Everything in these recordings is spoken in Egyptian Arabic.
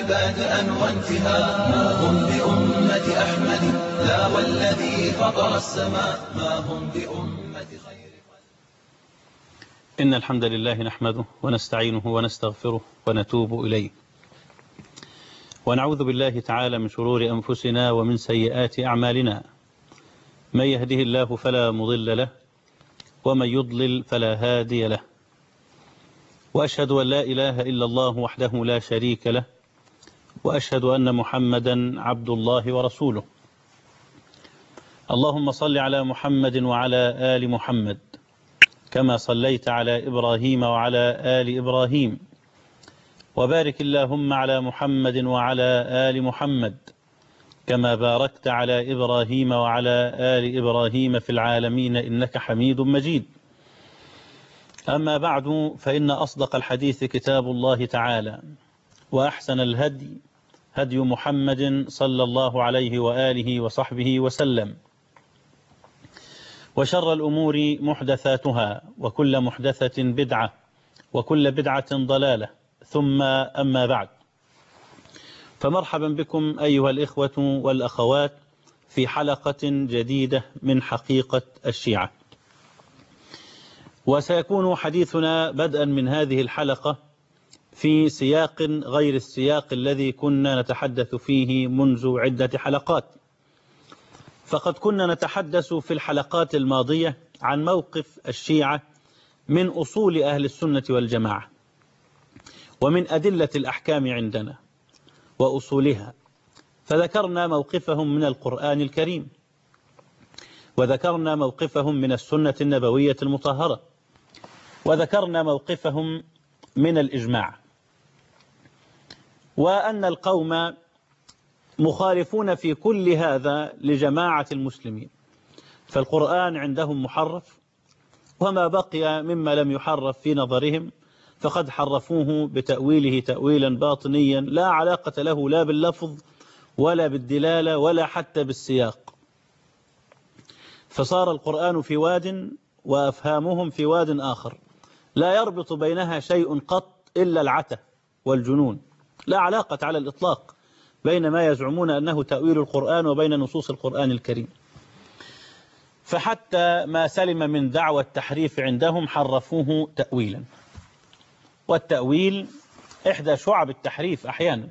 بادئا وانتهاء ما هم بأمة أحمد لا والذي فطر السماء ما هم بأمة خير إن الحمد لله نحمده ونستعينه ونستغفره ونتوب إليه ونعوذ بالله تعالى من شرور أنفسنا ومن سيئات أعمالنا من يهده الله فلا مضل له ومن يضلل فلا هادي له وأشهد أن لا إله إلا الله وحده لا شريك له وأشهد أن محمدا عبد الله ورسوله اللهم صل على محمد وعلى آل محمد كما صليت على إبراهيم وعلى آل إبراهيم وبارك اللهم على محمد وعلى آل محمد كما باركت على إبراهيم وعلى آل إبراهيم في العالمين إنك حميد مجيد أما بعد فإن أصدق الحديث كتاب الله تعالى وأحسن الهدي هدي محمد صلى الله عليه وآله وصحبه وسلم وشر الأمور محدثاتها وكل محدثة بدعة وكل بدعة ضلالة ثم أما بعد فمرحبا بكم أيها الإخوة والأخوات في حلقة جديدة من حقيقة الشيعة وسيكون حديثنا بدءا من هذه الحلقة في سياق غير السياق الذي كنا نتحدث فيه منذ عدة حلقات فقد كنا نتحدث في الحلقات الماضية عن موقف الشيعة من أصول أهل السنة والجماعة ومن أدلة الأحكام عندنا وأصولها فذكرنا موقفهم من القرآن الكريم وذكرنا موقفهم من السنة النبوية المطهرة وذكرنا موقفهم من الإجماع وأن القوم مخالفون في كل هذا لجماعة المسلمين فالقرآن عندهم محرف وما بقي مما لم يحرف في نظرهم فقد حرفوه بتأويله تأويلا باطنيا لا علاقة له لا باللفظ ولا بالدلالة ولا حتى بالسياق فصار القرآن في واد وأفهامهم في واد آخر لا يربط بينها شيء قط إلا العته والجنون لا علاقة على الإطلاق بين ما يزعمون أنه تأويل القرآن وبين نصوص القرآن الكريم فحتى ما سلم من دعوى التحريف عندهم حرفوه تأويلا والتأويل إحدى شعب التحريف أحيانا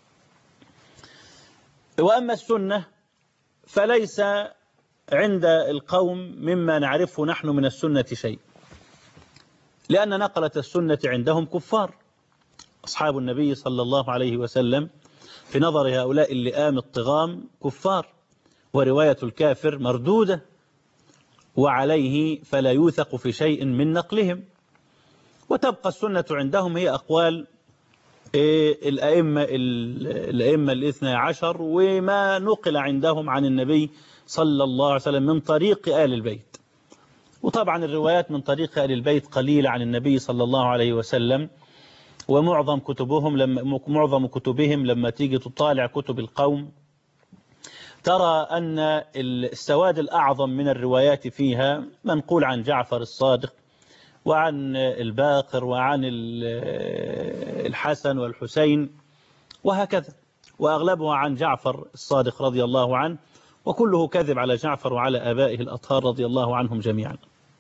وأما السنة فليس عند القوم مما نعرفه نحن من السنة شيء لأن نقلة السنة عندهم كفار أصحاب النبي صلى الله عليه وسلم في نظر هؤلاء اللئام الطغام كفار ورواية الكافر مردودة وعليه فلا يوثق في شيء من نقلهم وتبقى السنة عندهم هي أقوال الأئمة الأئمة الاثنى عشر وما نقل عندهم عن النبي صلى الله عليه وسلم من طريق آل البيت وطبعا الروايات من طريق آل البيت قليلة عن النبي صلى الله عليه وسلم ومعظم كتبهم لما معظم كتبهم لما تيجي تطالع كتب القوم ترى أن السواد الأعظم من الروايات فيها منقول عن جعفر الصادق وعن الباقر وعن الحسن والحسين وهكذا وأغلبها عن جعفر الصادق رضي الله عنه وكله كذب على جعفر وعلى آبائه الأطهار رضي الله عنهم جميعا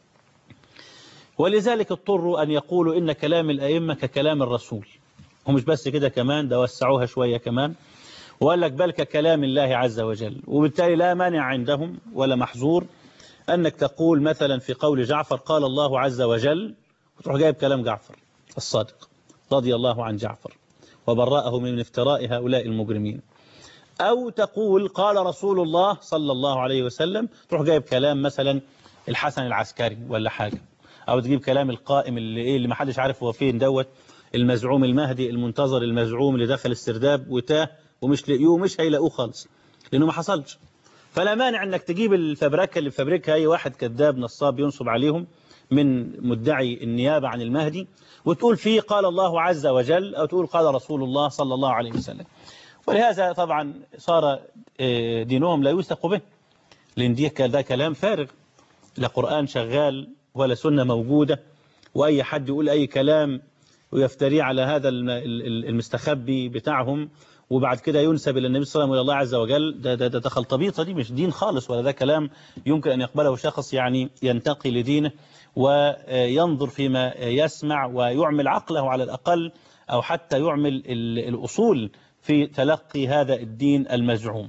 ولذلك اضطروا أن يقولوا إن كلام الأئمة ككلام الرسول هم مش بس كده كمان ده وسعوها شوية كمان وقال لك بل ككلام الله عز وجل وبالتالي لا مانع عندهم ولا محظور أنك تقول مثلا في قول جعفر قال الله عز وجل وتروح جايب كلام جعفر الصادق رضي الله عن جعفر وبرأه من افتراء هؤلاء المجرمين أو تقول قال رسول الله صلى الله عليه وسلم تروح جايب كلام مثلا الحسن العسكري ولا حاجة أو تجيب كلام القائم اللي إيه اللي ما حدش عارف هو فين دوت المزعوم المهدي المنتظر المزعوم اللي دخل السرداب وتاه ومش لاقيوه مش هيلاقوه خالص لأنه ما حصلش فلا مانع انك تجيب الفبركه اللي فبركها اي واحد كذاب نصاب ينصب عليهم من مدعي النيابة عن المهدي وتقول فيه قال الله عز وجل أو تقول قال رسول الله صلى الله عليه وسلم ولهذا طبعا صار دينهم لا يوثق به لأن دي ده كلام فارغ لا قرآن شغال ولا سنة موجودة وأي حد يقول أي كلام ويفتري على هذا الم- ال- ال- المستخبي بتاعهم وبعد كده ينسب الى النبي صلى الله عليه وسلم والى الله عز وجل ده ده ده, ده خلطبيطه دي مش دين خالص ولا ده كلام يمكن ان يقبله شخص يعني ينتقي لدينه وينظر فيما يسمع ويعمل عقله على الاقل او حتى يعمل ال- الاصول في تلقي هذا الدين المزعوم.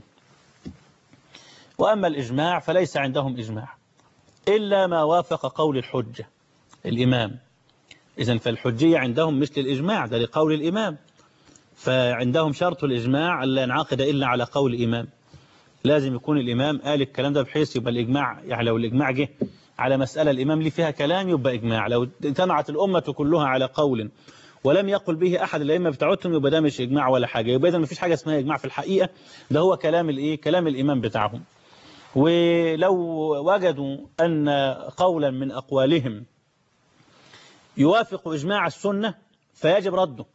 واما الاجماع فليس عندهم اجماع الا ما وافق قول الحجه الامام. اذا فالحجيه عندهم مش للاجماع ده لقول الامام. فعندهم شرط الإجماع ألا ينعقد إلا على قول إمام لازم يكون الإمام قال الكلام ده بحيث يبقى الإجماع يعني لو الإجماع جه على مسألة الإمام ليه فيها كلام يبقى إجماع لو اجتمعت الأمة كلها على قول ولم يقل به أحد الأئمة بتاعتهم يبقى ده مش إجماع ولا حاجة يبقى إذا مفيش حاجة اسمها إجماع في الحقيقة ده هو كلام الإيه كلام الإمام بتاعهم ولو وجدوا أن قولا من أقوالهم يوافق إجماع السنة فيجب رده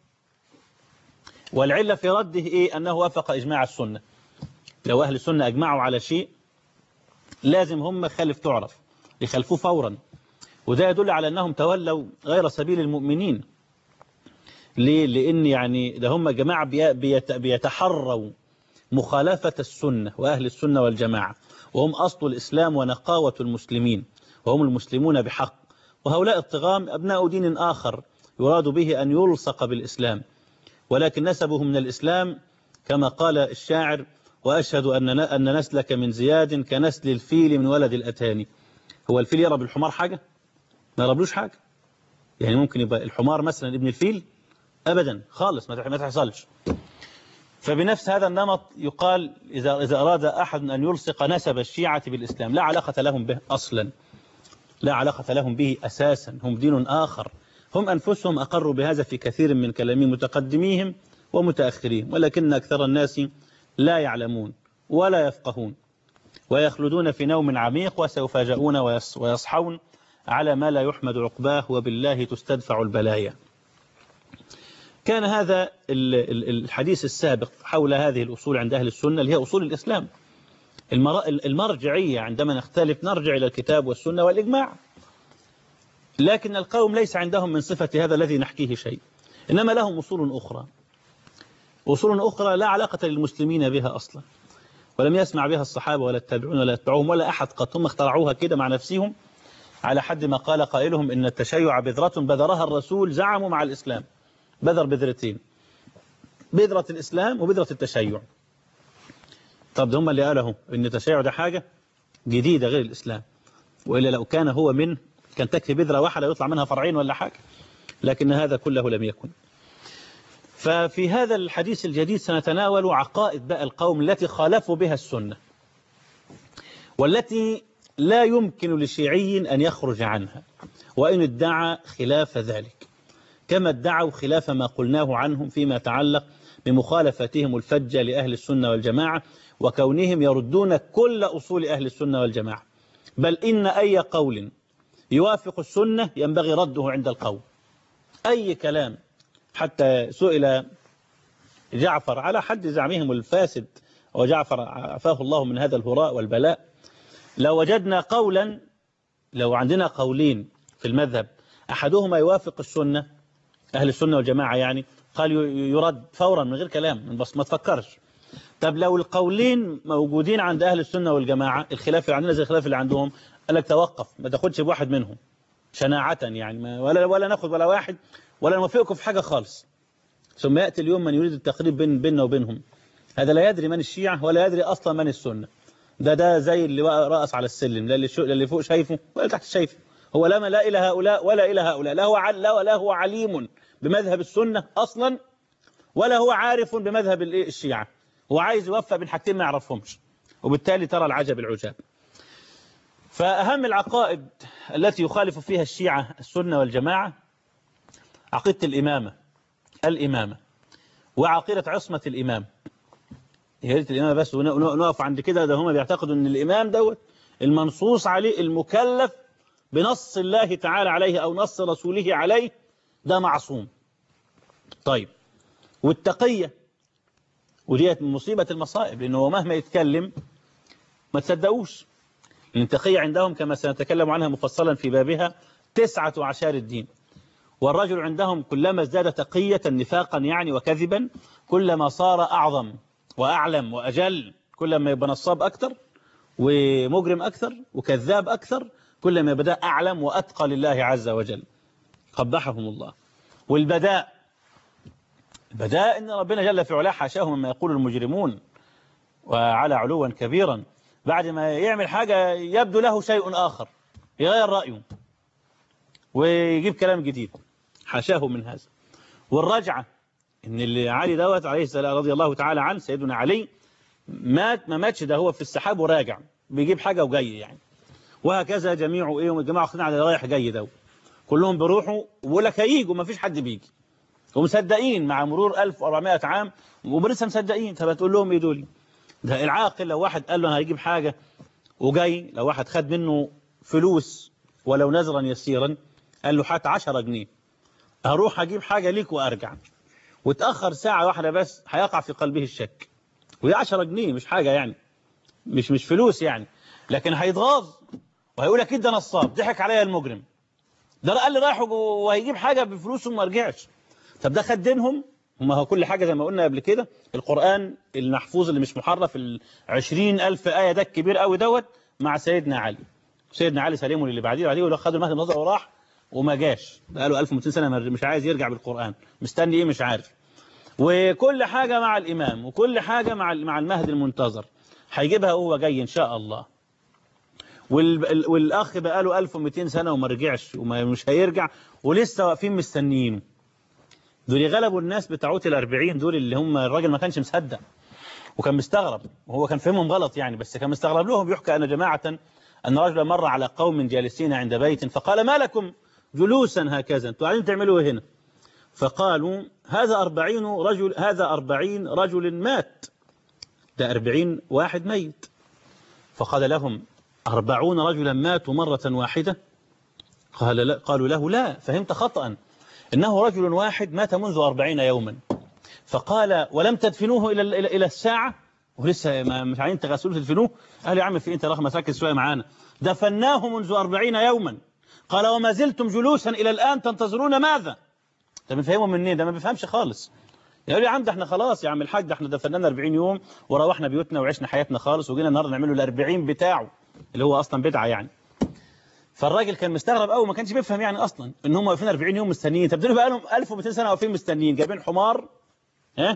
والعلة في رده إيه أنه وافق إجماع السنة لو أهل السنة أجمعوا على شيء لازم هم خلف تعرف يخلفوه فورا وده يدل على أنهم تولوا غير سبيل المؤمنين ليه؟ لأن يعني ده هم جماعة بي- بيت- بيتحروا مخالفة السنة وأهل السنة والجماعة وهم أصل الإسلام ونقاوة المسلمين وهم المسلمون بحق وهؤلاء الطغام أبناء دين آخر يراد به أن يلصق بالإسلام ولكن نسبه من الإسلام كما قال الشاعر وأشهد أن أن نسلك من زياد كنسل الفيل من ولد الأتاني هو الفيل يرى بالحمار حاجة ما يربلوش حاجة يعني ممكن يبقى الحمار مثلا ابن الفيل أبدا خالص ما تحصلش فبنفس هذا النمط يقال إذا إذا أراد أحد أن يلصق نسب الشيعة بالإسلام لا علاقة لهم به أصلا لا علاقة لهم به أساسا هم دين آخر هم أنفسهم أقروا بهذا في كثير من كلامهم متقدميهم ومتأخرين ولكن أكثر الناس لا يعلمون ولا يفقهون ويخلدون في نوم عميق وسيفاجؤون ويص- ويصحون على ما لا يحمد عقباه وبالله تستدفع البلايا كان هذا ال- ال- الحديث السابق حول هذه الأصول عند أهل السنة اللي هي أصول الإسلام المر- المرجعية عندما نختلف نرجع إلى الكتاب والسنة والإجماع لكن القوم ليس عندهم من صفة هذا الذي نحكيه شيء إنما لهم أصول أخرى أصول أخرى لا علاقة للمسلمين بها أصلا ولم يسمع بها الصحابة ولا التابعون ولا يتبعوهم ولا أحد قد هم اخترعوها كده مع نفسهم على حد ما قال قائلهم إن التشيع بذرة بذرها الرسول زعموا مع الإسلام بذر بذرتين بذرة الإسلام وبذرة التشيع طب ده هم اللي قالوا إن التشيع ده حاجة جديدة غير الإسلام وإلا لو كان هو من كان تكفي بذرة واحدة يطلع منها فرعين ولا حاجة لكن هذا كله لم يكن ففي هذا الحديث الجديد سنتناول عقائد بقى القوم التي خالفوا بها السنة والتي لا يمكن لشيعي أن يخرج عنها وإن ادعى خلاف ذلك كما ادعوا خلاف ما قلناه عنهم فيما يتعلق بمخالفتهم الفجة لأهل السنة والجماعة وكونهم يردون كل أصول أهل السنة والجماعة بل إن أي قول يوافق السنة ينبغي رده عند القوم أي كلام حتى سئل جعفر على حد زعمهم الفاسد وجعفر عفاه الله من هذا الهراء والبلاء لو وجدنا قولا لو عندنا قولين في المذهب أحدهما يوافق السنة أهل السنة والجماعة يعني قال يرد فورا من غير كلام بس ما تفكرش طب لو القولين موجودين عند أهل السنة والجماعة الخلاف اللي عندنا زي الخلاف اللي عندهم قال لك توقف ما تاخدش بواحد منهم شناعة يعني ما ولا ولا ناخد ولا واحد ولا نوافقكم في حاجة خالص ثم يأتي اليوم من يريد التقريب بين بيننا وبينهم هذا لا يدري من الشيعة ولا يدري أصلا من السنة ده ده زي اللي رأس على السلم لا اللي, شو اللي فوق شايفه ولا تحت شايفه هو لا لا إلى هؤلاء ولا إلى هؤلاء لا هو لا ولا هو عليم بمذهب السنة أصلا ولا هو عارف بمذهب الشيعة هو عايز يوفق بين حاجتين ما يعرفهمش وبالتالي ترى العجب العجاب فأهم العقائد التي يخالف فيها الشيعة السنة والجماعة عقيدة الإمامة الإمامة وعقيدة عصمة الإمام يا ريت الإمامة بس ونقف عند كده ده هم بيعتقدوا أن الإمام دوت المنصوص عليه المكلف بنص الله تعالى عليه أو نص رسوله عليه ده معصوم طيب والتقية وديت من مصيبة المصائب لأنه مهما يتكلم ما تصدقوش التقية عندهم كما سنتكلم عنها مفصلا في بابها تسعة عشر الدين والرجل عندهم كلما ازداد تقية نفاقا يعني وكذبا كلما صار أعظم وأعلم وأجل كلما يبقى نصاب أكثر ومجرم أكثر وكذاب أكثر كلما بدأ أعلم وأتقى لله عز وجل قبحهم الله والبداء البداء إن ربنا جل في علاه حاشاه مما يقول المجرمون وعلى علوا كبيرا بعد ما يعمل حاجة يبدو له شيء آخر يغير رأيه ويجيب كلام جديد حاشاه من هذا والرجعة إن اللي علي دوت عليه السلام رضي الله تعالى عنه سيدنا علي مات ما ماتش ده هو في السحاب وراجع بيجيب حاجة وجاي يعني وهكذا جميع ايه الجماعة واخدين على رايح جاي ده كلهم بيروحوا ويقول لك هيجوا ما فيش حد بيجي ومصدقين مع مرور 1400 عام ولسه مصدقين طب هتقول لهم ايه دول ده العاقل لو واحد قال له هيجيب حاجة وجاي لو واحد خد منه فلوس ولو نذرا يسيرا قال له هات 10 جنيه هروح اجيب حاجة ليك وارجع وتأخر ساعة واحدة بس هيقع في قلبه الشك وهي 10 جنيه مش حاجة يعني مش مش فلوس يعني لكن هيتغاظ وهيقول اكيد ده نصاب ضحك عليا المجرم ده قال لي رايح وهيجيب حاجة بفلوسه وما رجعش طب ده خد دينهم ما هو كل حاجة زي ما قلنا قبل كده القرآن المحفوظ اللي مش محرف العشرين ألف آية ده الكبير قوي دوت مع سيدنا علي سيدنا علي سليمه اللي بعديه عليه ولو خدوا المهد النظر وراح وما جاش بقاله 1200 سنة مش عايز يرجع بالقرآن مستني ايه مش عارف وكل حاجة مع الإمام وكل حاجة مع مع المهد المنتظر هيجيبها هو جاي إن شاء الله والأخ بقى له 1200 سنة وما رجعش ومش هيرجع ولسه واقفين مستنيينه دول غلبوا الناس بتاعوت الأربعين دول اللي هم الراجل ما كانش مصدق وكان مستغرب وهو كان فهمهم غلط يعني بس كان مستغرب لهم يحكى أن جماعة أن رجلا مر على قوم جالسين عند بيت فقال ما لكم جلوسا هكذا انتوا قاعدين تعملوا هنا فقالوا هذا أربعين رجل هذا أربعين رجل مات ده أربعين واحد ميت فقال لهم أربعون رجلا ماتوا مرة واحدة قال لا قالوا له لا فهمت خطأ إنه رجل واحد مات منذ أربعين يوما فقال ولم تدفنوه إلى إلى إلى الساعة ولسه مش عايزين تغسلوه تدفنوه قال يا عم في انت رقم ركز شويه معانا دفناه منذ أربعين يوما قال وما زلتم جلوسا إلى الآن تنتظرون ماذا ده بنفهمه منين ده ما بيفهمش خالص يقول يا عم ده احنا خلاص يا عم الحاج ده احنا دفننا 40 يوم وروحنا بيوتنا وعشنا حياتنا خالص وجينا النهارده نعمله ال 40 بتاعه اللي هو اصلا بدعه يعني فالراجل كان مستغرب قوي ما كانش بيفهم يعني اصلا ان هم واقفين 40 يوم مستنيين طب دول بقى لهم 1200 سنه واقفين مستنيين جايبين حمار ها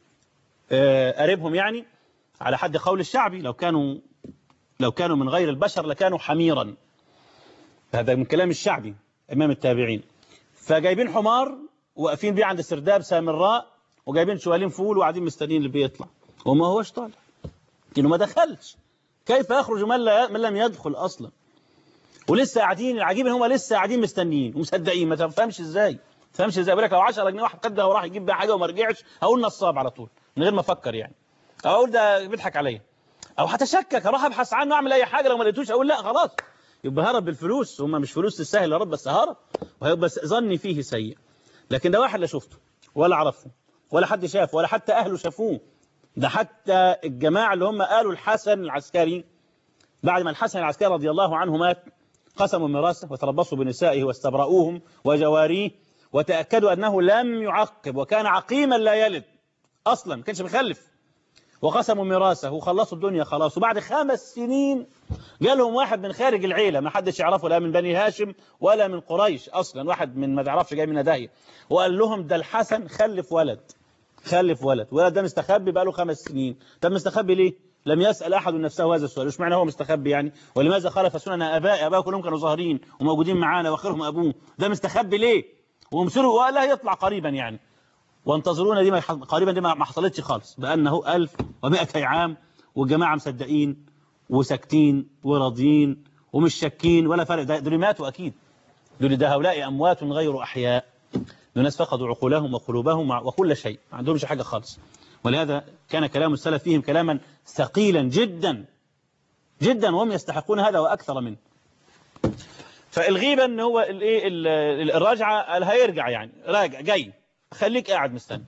اه قريبهم يعني على حد قول الشعبي لو كانوا لو كانوا من غير البشر لكانوا حميرا هذا من كلام الشعبي امام التابعين فجايبين حمار واقفين بيه عند سرداب سامراء وجايبين شوالين فول وقاعدين مستنيين اللي بيطلع وما هوش طالع انه ما دخلش كيف يخرج من, لا من لم يدخل اصلا ولسه قاعدين العجيب ان هم لسه قاعدين مستنيين ومصدقين ما تفهمش ازاي ما تفهمش ازاي بقول لك لو 10 جنيه واحد قدها وراح يجيب بيها حاجه وما رجعش هقول نصاب على طول من غير ما افكر يعني او اقول ده بيضحك عليا او هتشكك اروح ابحث عنه اعمل اي حاجه لو ما لقيتوش اقول لا خلاص يبقى هرب بالفلوس هم مش فلوس تستاهل يا رب بس هرب وهيبقى ظني فيه سيء لكن ده واحد لا شفته ولا عرفه ولا حد شافه ولا حتى أهله شافوه ده حتى الجماعة اللي هم قالوا الحسن العسكري بعد ما الحسن العسكري رضي الله عنه مات قسموا ميراثه وتربصوا بنسائه واستبرؤوهم وجواريه وتأكدوا أنه لم يعقب وكان عقيما لا يلد أصلا ما كانش مخلف وقسموا ميراثه وخلصوا الدنيا خلاص وبعد خمس سنين جالهم واحد من خارج العيلة ما حدش يعرفه لا من بني هاشم ولا من قريش أصلا واحد من ما تعرفش جاي من داهية وقال لهم ده الحسن خلف ولد خلف ولد ولد ده مستخبي بقى له خمس سنين طب مستخبي ليه لم يسأل أحد نفسه هذا السؤال مش معنى هو مستخبي يعني ولماذا خالف سنن آباء آباء كلهم كانوا ظاهرين وموجودين معانا واخرهم أبوه ده مستخبي ليه ومسروا ولا يطلع قريبا يعني وانتظرونا دي ما قريبا دي ما حصلتش خالص بأنه 1200 عام والجماعة مصدقين وساكتين وراضيين ومش شاكين ولا فرق ده دول ماتوا أكيد دول ده هؤلاء أموات غير أحياء دول ناس فقدوا عقولهم وقلوبهم وكل شيء ما عندهمش حاجة خالص ولهذا كان كلام السلف فيهم كلاما ثقيلا جدا جدا وهم يستحقون هذا وأكثر منه فالغيبة ان هو الايه الراجعة هيرجع يعني راجع جاي خليك قاعد مستني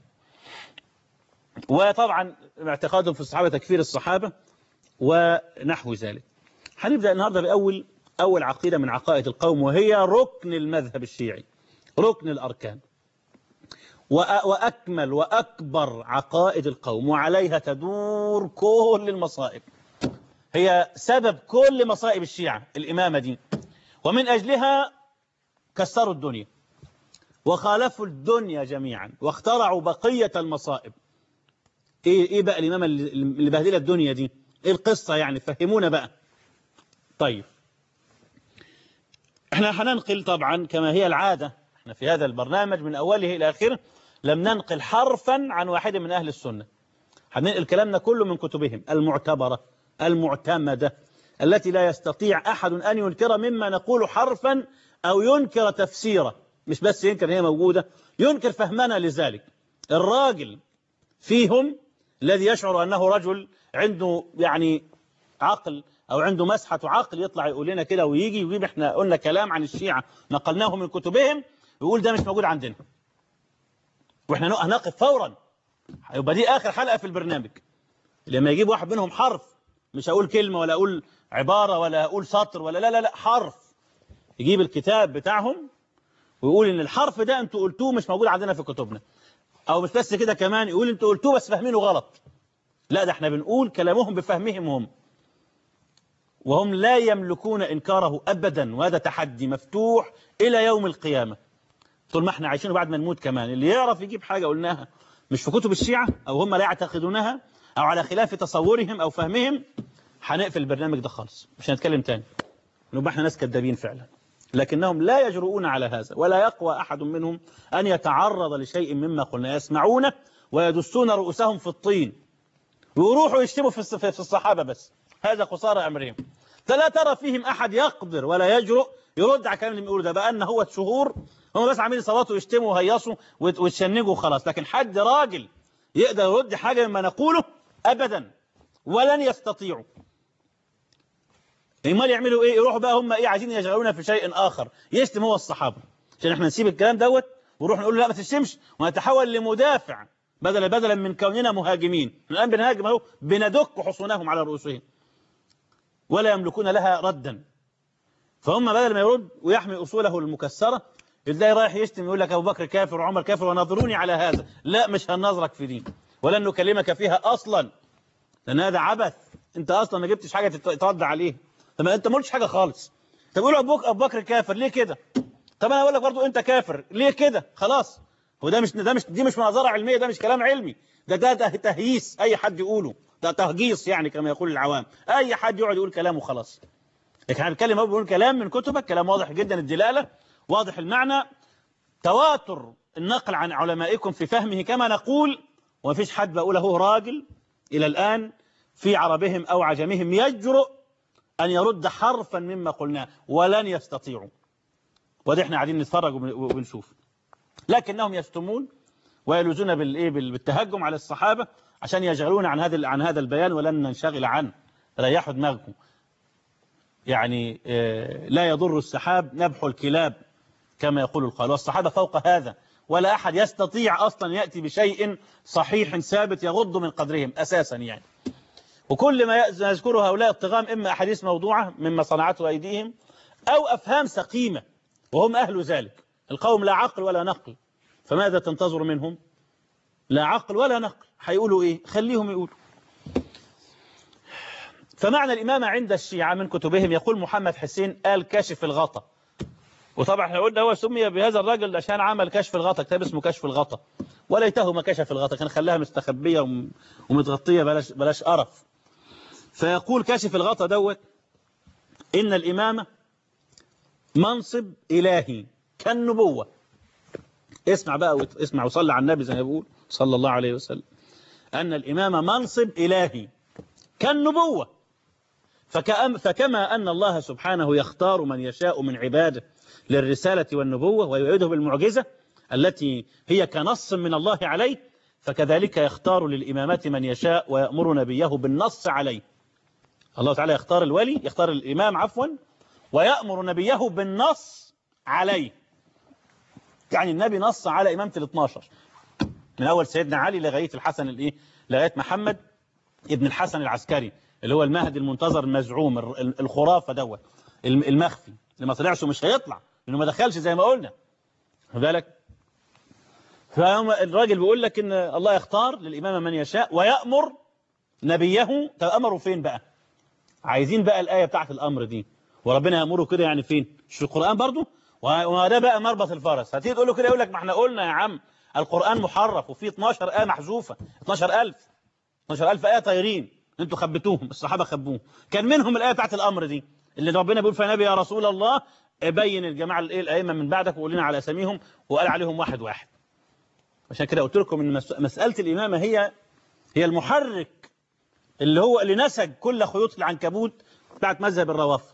وطبعا اعتقادهم في الصحابة تكفير الصحابة ونحو ذلك هنبدأ النهاردة بأول أول عقيدة من عقائد القوم وهي ركن المذهب الشيعي ركن الأركان وأ- وأكمل وأكبر عقائد القوم وعليها تدور كل المصائب هي سبب كل مصائب الشيعة الإمامة دي ومن أجلها كسروا الدنيا وخالفوا الدنيا جميعا واخترعوا بقية المصائب ايه ايه بقى الامامه اللي اللي بهدله الدنيا دي ايه القصه يعني فهمونا بقى طيب احنا هننقل طبعا كما هي العاده احنا في هذا البرنامج من اوله الى اخره لم ننقل حرفا عن واحد من اهل السنه هننقل كلامنا كله من كتبهم المعتبره المعتمده التي لا يستطيع احد ان ينكر مما نقول حرفا او ينكر تفسيره مش بس ينكر هي موجوده ينكر فهمنا لذلك الراجل فيهم الذي يشعر أنه رجل عنده يعني عقل أو عنده مسحة عقل يطلع يقول لنا كده ويجي ويجيب احنا قلنا كلام عن الشيعة نقلناه من كتبهم ويقول ده مش موجود عندنا واحنا نق- هنقف فورا يبقى دي آخر حلقة في البرنامج لما يجيب واحد منهم حرف مش هقول كلمة ولا أقول عبارة ولا أقول سطر ولا لا لا لا حرف يجيب الكتاب بتاعهم ويقول إن الحرف ده أنتوا قلتوه مش موجود عندنا في كتبنا او مش بس كده كمان يقول انتوا قلتوه بس فاهمينه غلط لا ده احنا بنقول كلامهم بفهمهم هم وهم لا يملكون انكاره ابدا وهذا تحدي مفتوح الى يوم القيامه طول ما احنا عايشين بعد ما نموت كمان اللي يعرف يجيب حاجه قلناها مش في كتب الشيعه او هم لا يعتقدونها او على خلاف تصورهم او فهمهم هنقفل البرنامج ده خالص مش هنتكلم تاني نبقى احنا ناس كذابين فعلا لكنهم لا يجرؤون على هذا ولا يقوى أحد منهم أن يتعرض لشيء مما قلنا يسمعونه ويدسون رؤوسهم في الطين ويروحوا يشتموا في الص- في الصحابة بس هذا قصارى أمرهم فلا ترى فيهم أحد يقدر ولا يجرؤ يرد على الكلام اللي بيقوله ده بقى أن هو شهور هم بس عاملين يصوتوا ويشتموا ويهيصوا ويت- ويتشنجوا خلاص لكن حد راجل يقدر يرد حاجة مما نقوله أبدا ولن يستطيعوا امال يعملوا ايه يروحوا بقى هم ايه عايزين يشغلونا في شيء اخر يشتم هو الصحابه عشان احنا نسيب الكلام دوت ونروح نقول له لا ما تشتمش ونتحول لمدافع بدلا بدلا من كوننا مهاجمين الان بنهاجم اهو بندك حصونهم على رؤوسهم ولا يملكون لها ردا فهم بدل ما يرد ويحمي اصوله المكسره ازاي رايح يشتم يقول لك ابو بكر كافر وعمر كافر وناظروني على هذا لا مش هننظرك في دين ولن نكلمك فيها اصلا لان هذا عبث انت اصلا ما جبتش حاجه تت- ترد عليه طب انت ما قلتش حاجه خالص طب يقول ابو بكر ابو بكر كافر ليه كده طب انا اقول لك برضو انت كافر ليه كده خلاص هو ده مش ده مش دي مش مناظره علميه ده مش كلام علمي ده ده, ده تهييس اي حد يقوله ده تهجيص يعني كما يقول العوام اي حد يقعد يقول كلامه خلاص لكن احنا بنتكلم اهو بنقول كلام من كتبك كلام واضح جدا الدلاله واضح المعنى تواتر النقل عن علمائكم في فهمه كما نقول وما فيش حد بقول هو راجل إلى الآن في عربهم أو عجمهم يجرؤ أن يرد حرفا مما قلناه ولن يستطيعوا وده احنا قاعدين نتفرج وبن- وبنشوف لكنهم يشتمون ويلوزون بالايه بال- بالتهجم على الصحابة عشان يشغلونا عن هذا عن هذا البيان ولن ننشغل عنه ريحوا دماغكم يعني آه، لا يضر السحاب نبح الكلاب كما يقول القائل والصحابة فوق هذا ولا أحد يستطيع أصلا يأتي بشيء صحيح ثابت يغض من قدرهم أساسا يعني وكل ما يز- يذكره هؤلاء الطغام إما أحاديث موضوعة مما صنعته أيديهم أو أفهام سقيمة وهم أهل ذلك القوم لا عقل ولا نقل فماذا تنتظر منهم لا عقل ولا نقل هيقولوا إيه خليهم يقولوا فمعنى الإمامة عند الشيعة من كتبهم يقول محمد حسين قال كاشف الغطا وطبعا احنا قلنا هو سمي بهذا الراجل عشان عمل كشف الغطا كتاب اسمه كشف الغطا وليته ما كشف الغطا كان خلاها مستخبية وم- ومتغطية بلاش بلاش قرف فيقول كاشف الغطا دوت إن الإمامة منصب إلهي كالنبوة اسمع بقى وت- اسمع وصلي على النبي زي ما بيقول صلى الله عليه وسلم أن الإمامة منصب إلهي كالنبوة فكأم فكما أن الله سبحانه يختار من يشاء من عباده للرسالة والنبوة ويؤيده بالمعجزة التي هي كنص من الله عليه فكذلك يختار للإمامة من يشاء ويأمر نبيه بالنص عليه الله تعالى يختار الولي يختار الإمام عفوا ويأمر نبيه بالنص عليه يعني النبي نص على إمامة ال 12 من أول سيدنا علي لغاية الحسن الإيه لغاية محمد ابن الحسن العسكري اللي هو المهدي المنتظر المزعوم الر- الخرافة دوت الم- المخفي اللي ما طلعش ومش هيطلع لأنه ما دخلش زي ما قلنا خد بالك فهم الراجل بيقول لك ان الله يختار للإمام من يشاء ويأمر نبيه طب أمره فين بقى عايزين بقى الآية بتاعت الأمر دي وربنا يأمره كده يعني فين مش في القرآن برضو وده بقى مربط الفرس هتيجي تقول له كده يقول لك ما احنا قلنا يا عم القرآن محرف وفيه 12 آية محذوفة 12000 12000 آية طايرين انتوا خبتوهم الصحابة خبوهم كان منهم الآية بتاعت الأمر دي اللي ربنا بيقول فيها نبي يا رسول الله بين الجماعة الايه الأئمة من بعدك وقول لنا على أساميهم وقال عليهم واحد واحد عشان كده قلت لكم ان مسألة الإمامة هي هي المحرك اللي هو اللي نسج كل خيوط العنكبوت بتاعت مذهب الروافض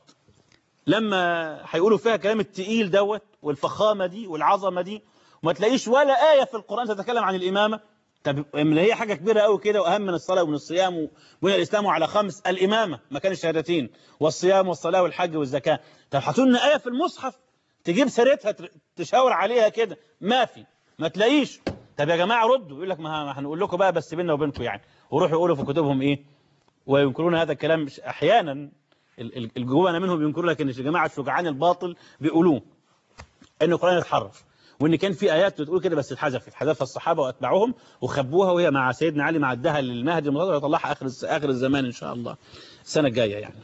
لما هيقولوا فيها كلام التقيل دوت والفخامة دي والعظمة دي وما تلاقيش ولا آية في القرآن تتكلم عن الإمامة طب اللي هي حاجة كبيرة قوي كده وأهم من الصلاة ومن الصيام وبنى الإسلام على خمس الإمامة مكان الشهادتين والصيام والصلاة والحج والزكاة طب حطوا لنا آية في المصحف تجيب سيرتها تشاور عليها كده ما في ما تلاقيش طب يا جماعة ردوا يقول لك ما هنقول لكم بقى بس بيننا وبينكم يعني وروحوا يقولوا في كتبهم إيه وينكرون هذا الكلام أحيانا الجوانا منهم ينكروا لك ان الجماعه الشجعان الباطل بيقولوه ان القران اتحرف وان كان في ايات بتقول كده بس اتحذفت حذفها الصحابه واتباعهم وخبوها وهي مع سيدنا علي معدها للمهدي المنتظر يطلعها اخر اخر الزمان ان شاء الله السنه الجايه يعني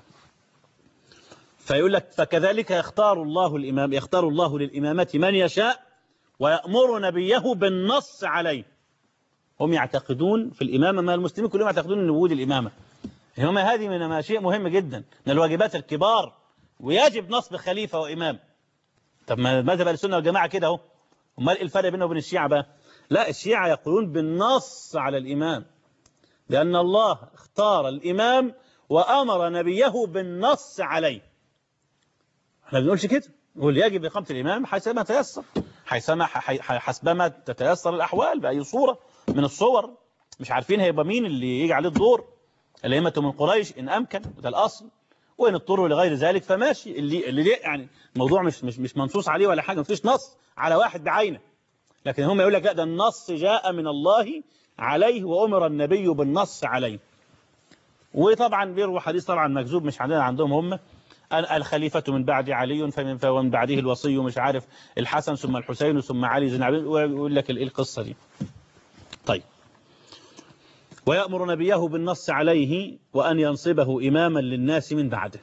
فيقول لك فكذلك يختار الله الامام يختار الله للامامه من يشاء ويامر نبيه بالنص عليه هم يعتقدون في الامامه ما المسلمين كلهم يعتقدون ان وجود الامامه هما هذه من ما شيء مهم جدا من الواجبات الكبار ويجب نصب خليفة وإمام طب ما مذهب السنة والجماعة كده اهو امال ايه الفرق بينه وبين الشيعة بقى لا الشيعة يقولون بالنص على الإمام لأن الله اختار الإمام وأمر نبيه بالنص عليه احنا بنقولش كده نقول يجب إقامة الإمام حيثما تيسر حيثما حسبما تتيسر الأحوال بأي صورة من الصور مش عارفين هيبقى مين اللي يجي عليه الدور الأئمة من قريش إن أمكن وده الأصل وإن اضطروا لغير ذلك فماشي اللي اللي يعني الموضوع مش مش مش منصوص عليه ولا حاجة مفيش نص على واحد بعينه لكن هم يقول لك لا ده النص جاء من الله عليه وأمر النبي بالنص عليه وطبعا بيروى حديث طبعا مكذوب مش عندنا عندهم هم الخليفة من بعد علي فمن فمن بعده الوصي مش عارف الحسن ثم الحسين ثم علي زين عبد ويقول لك ايه القصة دي طيب ويأمر نبيه بالنص عليه وأن ينصبه إماما للناس من بعده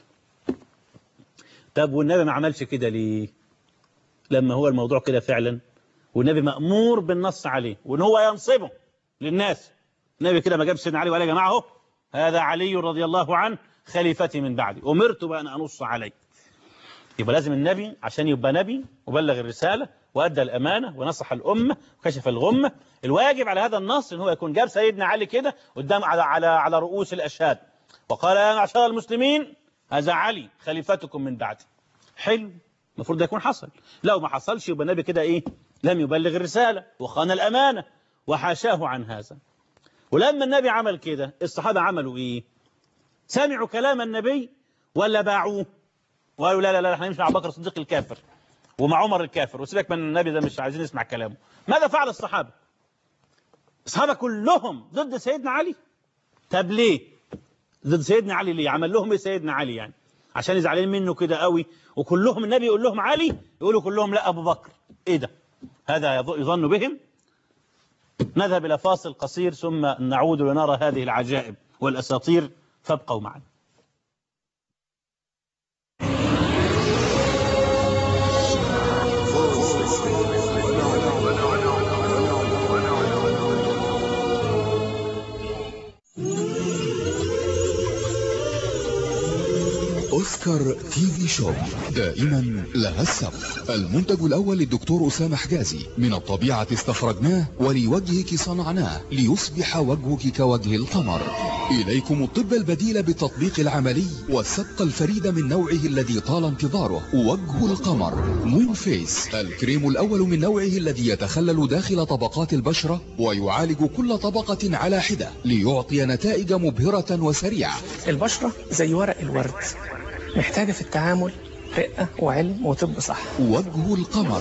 طب والنبي ما عملش كده ليه لما هو الموضوع كده فعلا والنبي مأمور بالنص عليه وان هو ينصبه للناس النبي كده ما جاب سيدنا علي ولا يا جماعه اهو هذا علي رضي الله عنه خليفتي من بعدي أمرت بأن أنص عليه يبقى لازم النبي عشان يبقى نبي وبلغ الرسالة وأدى الأمانة ونصح الأمة وكشف الغمة الواجب على هذا النص إن هو يكون جاب سيدنا علي كده قدام على على على رؤوس الأشهاد وقال يا معشر المسلمين هذا علي خليفتكم من بعدي حلو المفروض ده يكون حصل لو ما حصلش يبقى النبي كده إيه لم يبلغ الرسالة وخان الأمانة وحاشاه عن هذا ولما النبي عمل كده الصحابة عملوا إيه سمعوا كلام النبي ولا باعوه وقالوا لا لا لا احنا نمشي مع بكر الصديق الكافر ومع عمر الكافر وسيبك من النبي ده مش عايزين نسمع كلامه ماذا فعل الصحابة الصحابة كلهم ضد سيدنا علي طب ليه ضد سيدنا علي ليه عمل لهم ايه سيدنا علي يعني عشان زعلانين منه كده قوي وكلهم النبي يقول لهم علي يقولوا كلهم لا ابو بكر ايه ده هذا يظن بهم نذهب الى فاصل قصير ثم نعود لنرى هذه العجائب والاساطير فابقوا معنا أوسكار تي في شوب دائما لها السبق المنتج الأول للدكتور أسامة حجازي من الطبيعة استخرجناه ولوجهك صنعناه ليصبح وجهك كوجه القمر إليكم الطب البديل بالتطبيق العملي والسبق الفريد من نوعه الذي طال انتظاره وجه القمر مون فيس الكريم الأول من نوعه الذي يتخلل داخل طبقات البشرة ويعالج كل طبقة على حدة ليعطي نتائج مبهرة وسريعة البشرة زي ورق الورد محتاجة في التعامل رقة وعلم وطب صح وجه القمر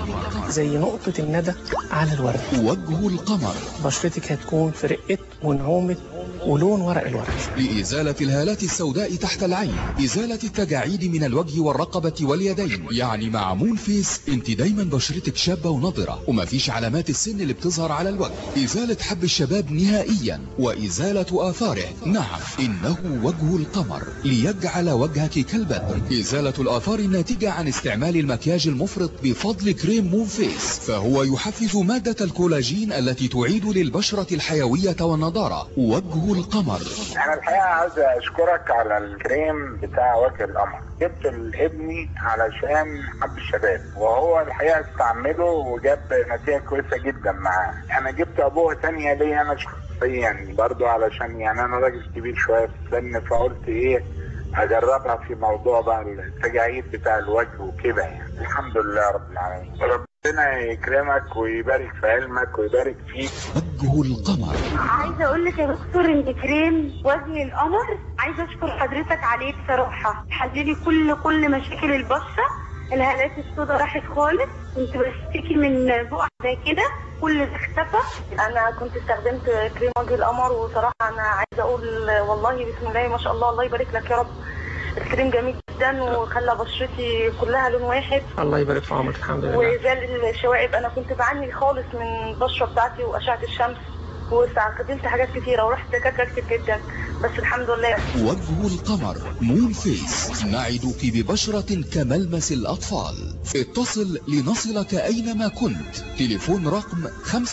زي نقطة الندى على الورد وجه القمر بشرتك هتكون في رقة ونعومة ولون ورق الورد لإزالة الهالات السوداء تحت العين إزالة التجاعيد من الوجه والرقبة واليدين يعني مع مون فيس انت دايما بشرتك شابة ونضرة ومفيش علامات السن اللي بتظهر على الوجه إزالة حب الشباب نهائيا وإزالة آثاره نعم إنه وجه القمر ليجعل وجهك كالبدر إزالة الآثار الناتجة عن استعمال المكياج المفرط بفضل كريم مون فيس فهو يحفز مادة الكولاجين التي تعيد للبشرة الحيوية والنضارة وجه القمر انا الحقيقه عايز اشكرك على الكريم بتاع وجه القمر جبت لابني علشان حب الشباب وهو الحقيقه استعمله وجاب نتيجه كويسه جدا معاه انا جبت ابوه تانية ليا انا شخصيا برضو علشان يعني انا راجل كبير شويه في السن فقلت ايه اجربها في موضوع بقى التجاعيد بتاع الوجه وكده يعني الحمد لله رب العالمين ربنا يكرمك ويبارك في علمك ويبارك فيك وجه القمر عايزه اقول لك يا دكتور ان كريم وجه القمر عايزه اشكر حضرتك عليه بصراحه حللي كل كل مشاكل البشره الهالات السوداء راحت خالص كنت بشتكي من بقع زي كده كل ده اختفى انا كنت استخدمت كريم وجه القمر وصراحه انا عايزه اقول والله بسم الله ما شاء الله الله يبارك لك يا رب الكريم جميل جدا وخلى بشرتي كلها لون واحد الله يبارك في عمرك الحمد لله وزال الشوائب انا كنت بعاني خالص من البشره بتاعتي واشعه الشمس واستخدمت حاجات كتيره ورحت دكاتره كتير جدا بس الحمد لله وجه القمر مون فيس نعدك ببشرة كملمس الأطفال اتصل لنصلك أينما كنت تليفون رقم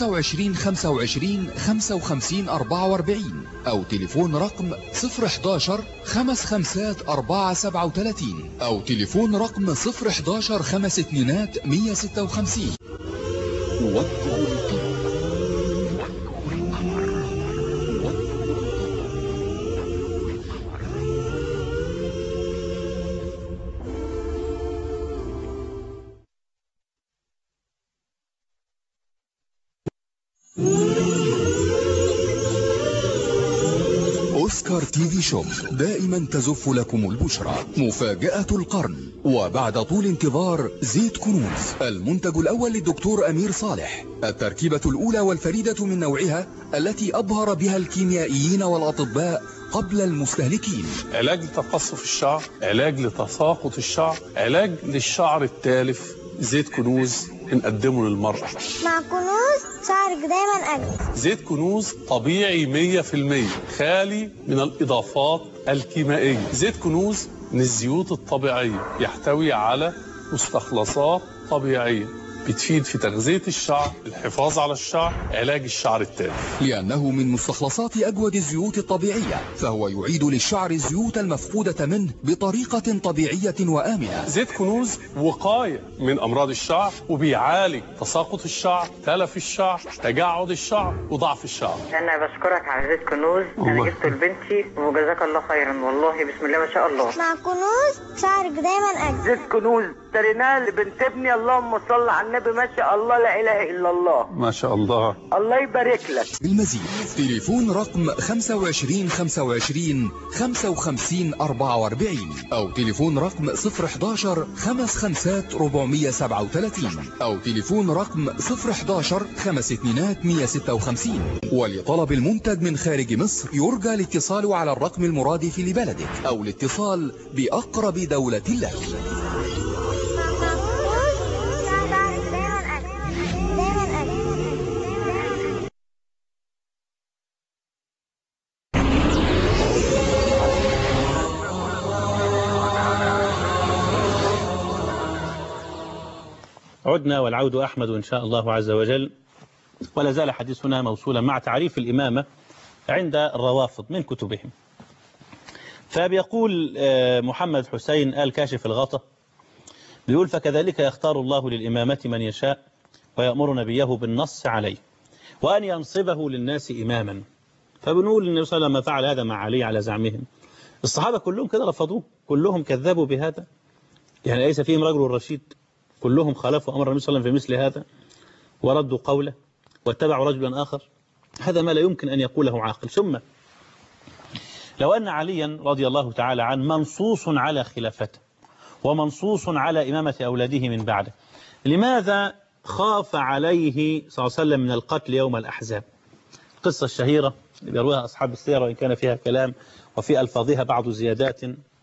25 25 55 44 أو تليفون رقم 011 خمس خمسات 4 37 أو تليفون رقم 011 خمس اتنينات 156 وجه القمر أوسكار تي في شوب دائما تزف لكم البشرى مفاجأة القرن وبعد طول انتظار زيت كنوز المنتج الأول للدكتور أمير صالح التركيبة الأولى والفريدة من نوعها التي أبهر بها الكيميائيين والأطباء قبل المستهلكين علاج لتقصف الشعر علاج لتساقط الشعر علاج للشعر التالف زيت كنوز بنقدمه للمرأة مع كنوز شعرك دايما أجمل زيت كنوز طبيعي 100% خالي من الإضافات الكيميائية زيت كنوز من الزيوت الطبيعية يحتوي على مستخلصات طبيعية بتفيد في تغذية الشعر الحفاظ على الشعر علاج الشعر التالف لأنه من مستخلصات أجود الزيوت الطبيعية فهو يعيد للشعر الزيوت المفقودة منه بطريقة طبيعية وآمنة زيت كنوز وقاية من أمراض الشعر وبيعالج تساقط الشعر تلف الشعر تجعد الشعر وضعف الشعر انا بشكرك على زيت كنوز الله. انا جبته لبنتي وجزاك الله خيرا والله بسم الله ما شاء الله مع كنوز شعرك دايما أجمل زيت كنوز اشتريناه لبنت ابني اللهم صل على النبي ما شاء الله لا اله الا الله ما شاء الله الله يبارك لك بالمزيد تليفون رقم 25 25 55 44 أو تليفون رقم 011 خمس خمسات 437 أو تليفون رقم 011 خمس اتنينات 156 ولطلب المنتج من خارج مصر يرجى الاتصال على الرقم المرادف لبلدك أو الاتصال بأقرب دولة لك مع كنوز شعرك دايما أجمل دايما أجمل عدنا والعود أحمد إن شاء الله عز وجل ولا زال حديثنا موصولا مع تعريف الإمامة عند الروافض من كتبهم فبيقول آه، محمد حسين آل كاشف الغطا بيقول فكذلك يختار الله للإمامة من يشاء ويأمر نبيه بالنص عليه وأن ينصبه للناس إماما فبنقول النبي صلى الله عليه وسلم فعل هذا مع علي على زعمهم الصحابة كلهم كده رفضوه كلهم كذبوا بهذا يعني ليس فيهم رجل رشيد كلهم خالفوا أمر النبي صلى الله عليه وسلم في مثل هذا وردوا قوله واتبعوا رجلا آخر هذا ما لا يمكن أن يقوله عاقل ثم لو أن عليا رضي الله تعالى عنه منصوص على خلافته ومنصوص على إمامة أولاده من بعده لماذا خاف عليه صلى الله عليه وسلم من القتل يوم الأحزاب القصة الشهيرة اللي بيرويها أصحاب السيرة وإن كان فيها كلام وفي ألفاظها بعض زيادات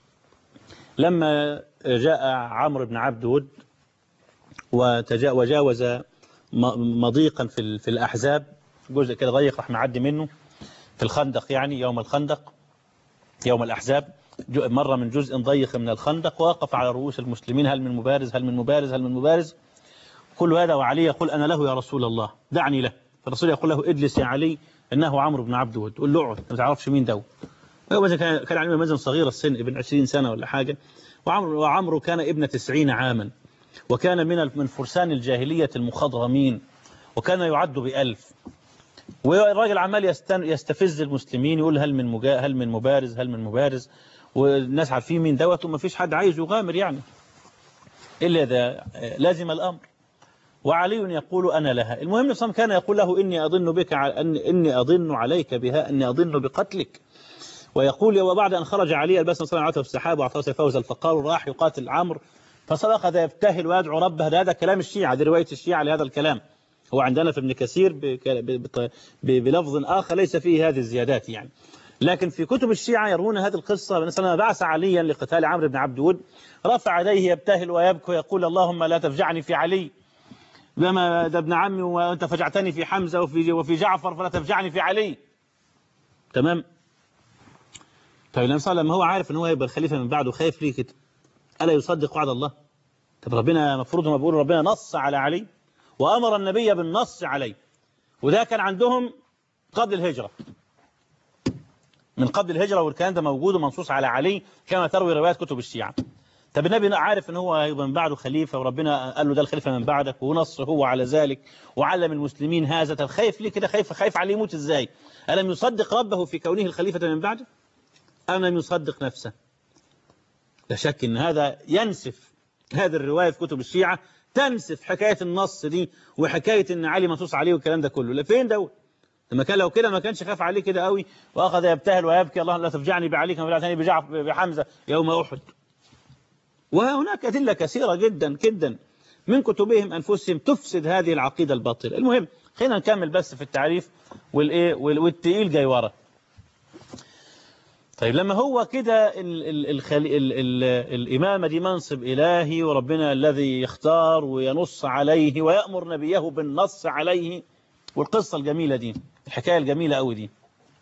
لما جاء عمرو بن عبد ود وتجا- وجاوز م- مضيقا في ال- في الأحزاب جزء كده ضيق راح معدي منه في الخندق يعني يوم الخندق يوم الأحزاب جو- مر من جزء ضيق من الخندق ووقف على رؤوس المسلمين هل من مبارز هل من مبارز هل من مبارز كل هذا وعلي يقول أنا له يا رسول الله دعني له فالرسول يقول له اجلس يا علي إنه عمرو بن عبد ود قول له اقعد ما تعرفش مين ده هو مثلا كان كان علي مثلا صغير السن ابن 20 سنة ولا حاجة وعمرو وعمرو كان ابن 90 عاما وكان من من فرسان الجاهلية المخضرمين وكان يعد بألف والراجل عمال يستن يستفز المسلمين يقول هل من مجا هل من مبارز هل من مبارز والناس عارفين مين دوت وما فيش حد عايز يغامر يعني إلا إذا لازم الأمر وعلي يقول أنا لها المهم صلى كان يقول له إني أظن بك ع- أن إني أظن عليك بها إني أظن بقتلك ويقول وبعد أن خرج علي البس صلى الله عليه وسلم في السحاب وأعطاه فوز الفقار وراح يقاتل عمرو فصدق ذا يبتهل ويدعو ربه ده هذا كلام الشيعة دي رواية الشيعة لهذا الكلام هو عندنا في ابن كثير بك- ب- بط- ب- بلفظ آخر ليس فيه هذه الزيادات يعني لكن في كتب الشيعة يرون هذه القصة مثلا بعث عليا لقتال عمرو بن عبد ود رفع يديه يبتهل ويبكي ويقول اللهم لا تفجعني في علي لما ده ابن عمي وانت فجعتني في حمزة وفي وفي جعفر فلا تفجعني في علي تمام طيب النبي صلى الله عليه وسلم هو عارف ان هو هيبقى الخليفة من بعده خايف ليه كده ألا يصدق وعد الله طب ربنا مفروض هم بيقولوا ربنا نص على علي وأمر النبي بالنص عليه وده كان عندهم قبل الهجرة من قبل الهجرة والكلام ده موجود ومنصوص على علي كما تروي روايات كتب الشيعة طب النبي عارف ان هو هيبقى من بعده خليفة وربنا قال له ده الخليفة من بعدك ونص هو على ذلك وعلم المسلمين هذا طب خايف ليه كده خايف خايف عليه يموت ازاي ألم يصدق ربه في كونه الخليفة من بعده أم لم يصدق نفسه لا شك ان هذا ينسف هذه الرواية في كتب الشيعة تنسف حكاية النص دي وحكاية ان علي منصوص عليه والكلام ده كله لا فين دوت لما كان لو كده ما كانش خاف عليه كده قوي واخذ يبتهل ويبكي الله لا تفجعني بعلي كما فجعتني بجعفر بحمزة يوم أحد وهناك أدلة كثيرة جدا جدا من كتبهم أنفسهم تفسد هذه العقيدة الباطلة المهم خلينا نكمل بس في التعريف والإيه وال- والتقيل جاي ورا طيب لما هو كده ال ال الخلي ال ال الإمامة دي منصب إلهي وربنا الذي يختار وينص عليه ويأمر نبيه بالنص عليه والقصة الجميلة دي الحكاية الجميلة أوي دي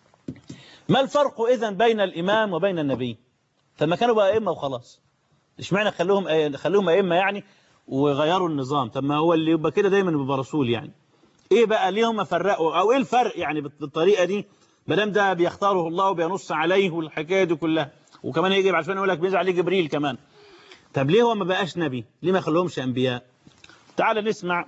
ما الفرق إذن بين الإمام وبين النبي فما كانوا بقى أئمة وخلاص اشمعنى خلوهم أي- خلوهم أئمة يعني وغيروا النظام طب ما هو اللي يبقى كده دايما بيبقى رسول يعني ايه بقى ليه هم فرقوا او ايه الفرق يعني بالط- بالطريقه دي ما دام ده بيختاره الله وبينص عليه والحكايه دي كلها وكمان يجي بعد شويه يقول لك بينزل عليه جبريل كمان طب ليه هو ما بقاش نبي ليه ما خلوهمش انبياء تعال نسمع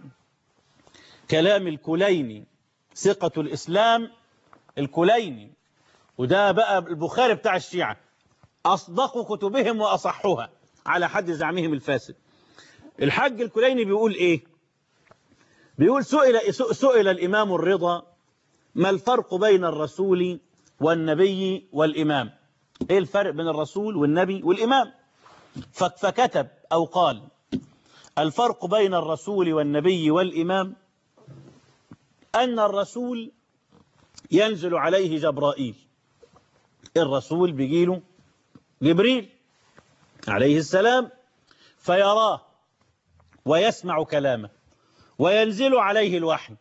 كلام الكليني ثقة الإسلام الكليني وده بقى البخاري بتاع الشيعة أصدق كتبهم وأصحها على حد زعمهم الفاسد الحاج الكليني بيقول إيه بيقول سئل, سئل الإمام الرضا ما الفرق بين الرسول والنبي والإمام إيه الفرق بين الرسول والنبي والإمام ف- فكتب أو قال الفرق بين الرسول والنبي والإمام أن الرسول ينزل عليه جبرائيل الرسول بيجيله جبريل عليه السلام فيراه ويسمع كلامه وينزل عليه الوحي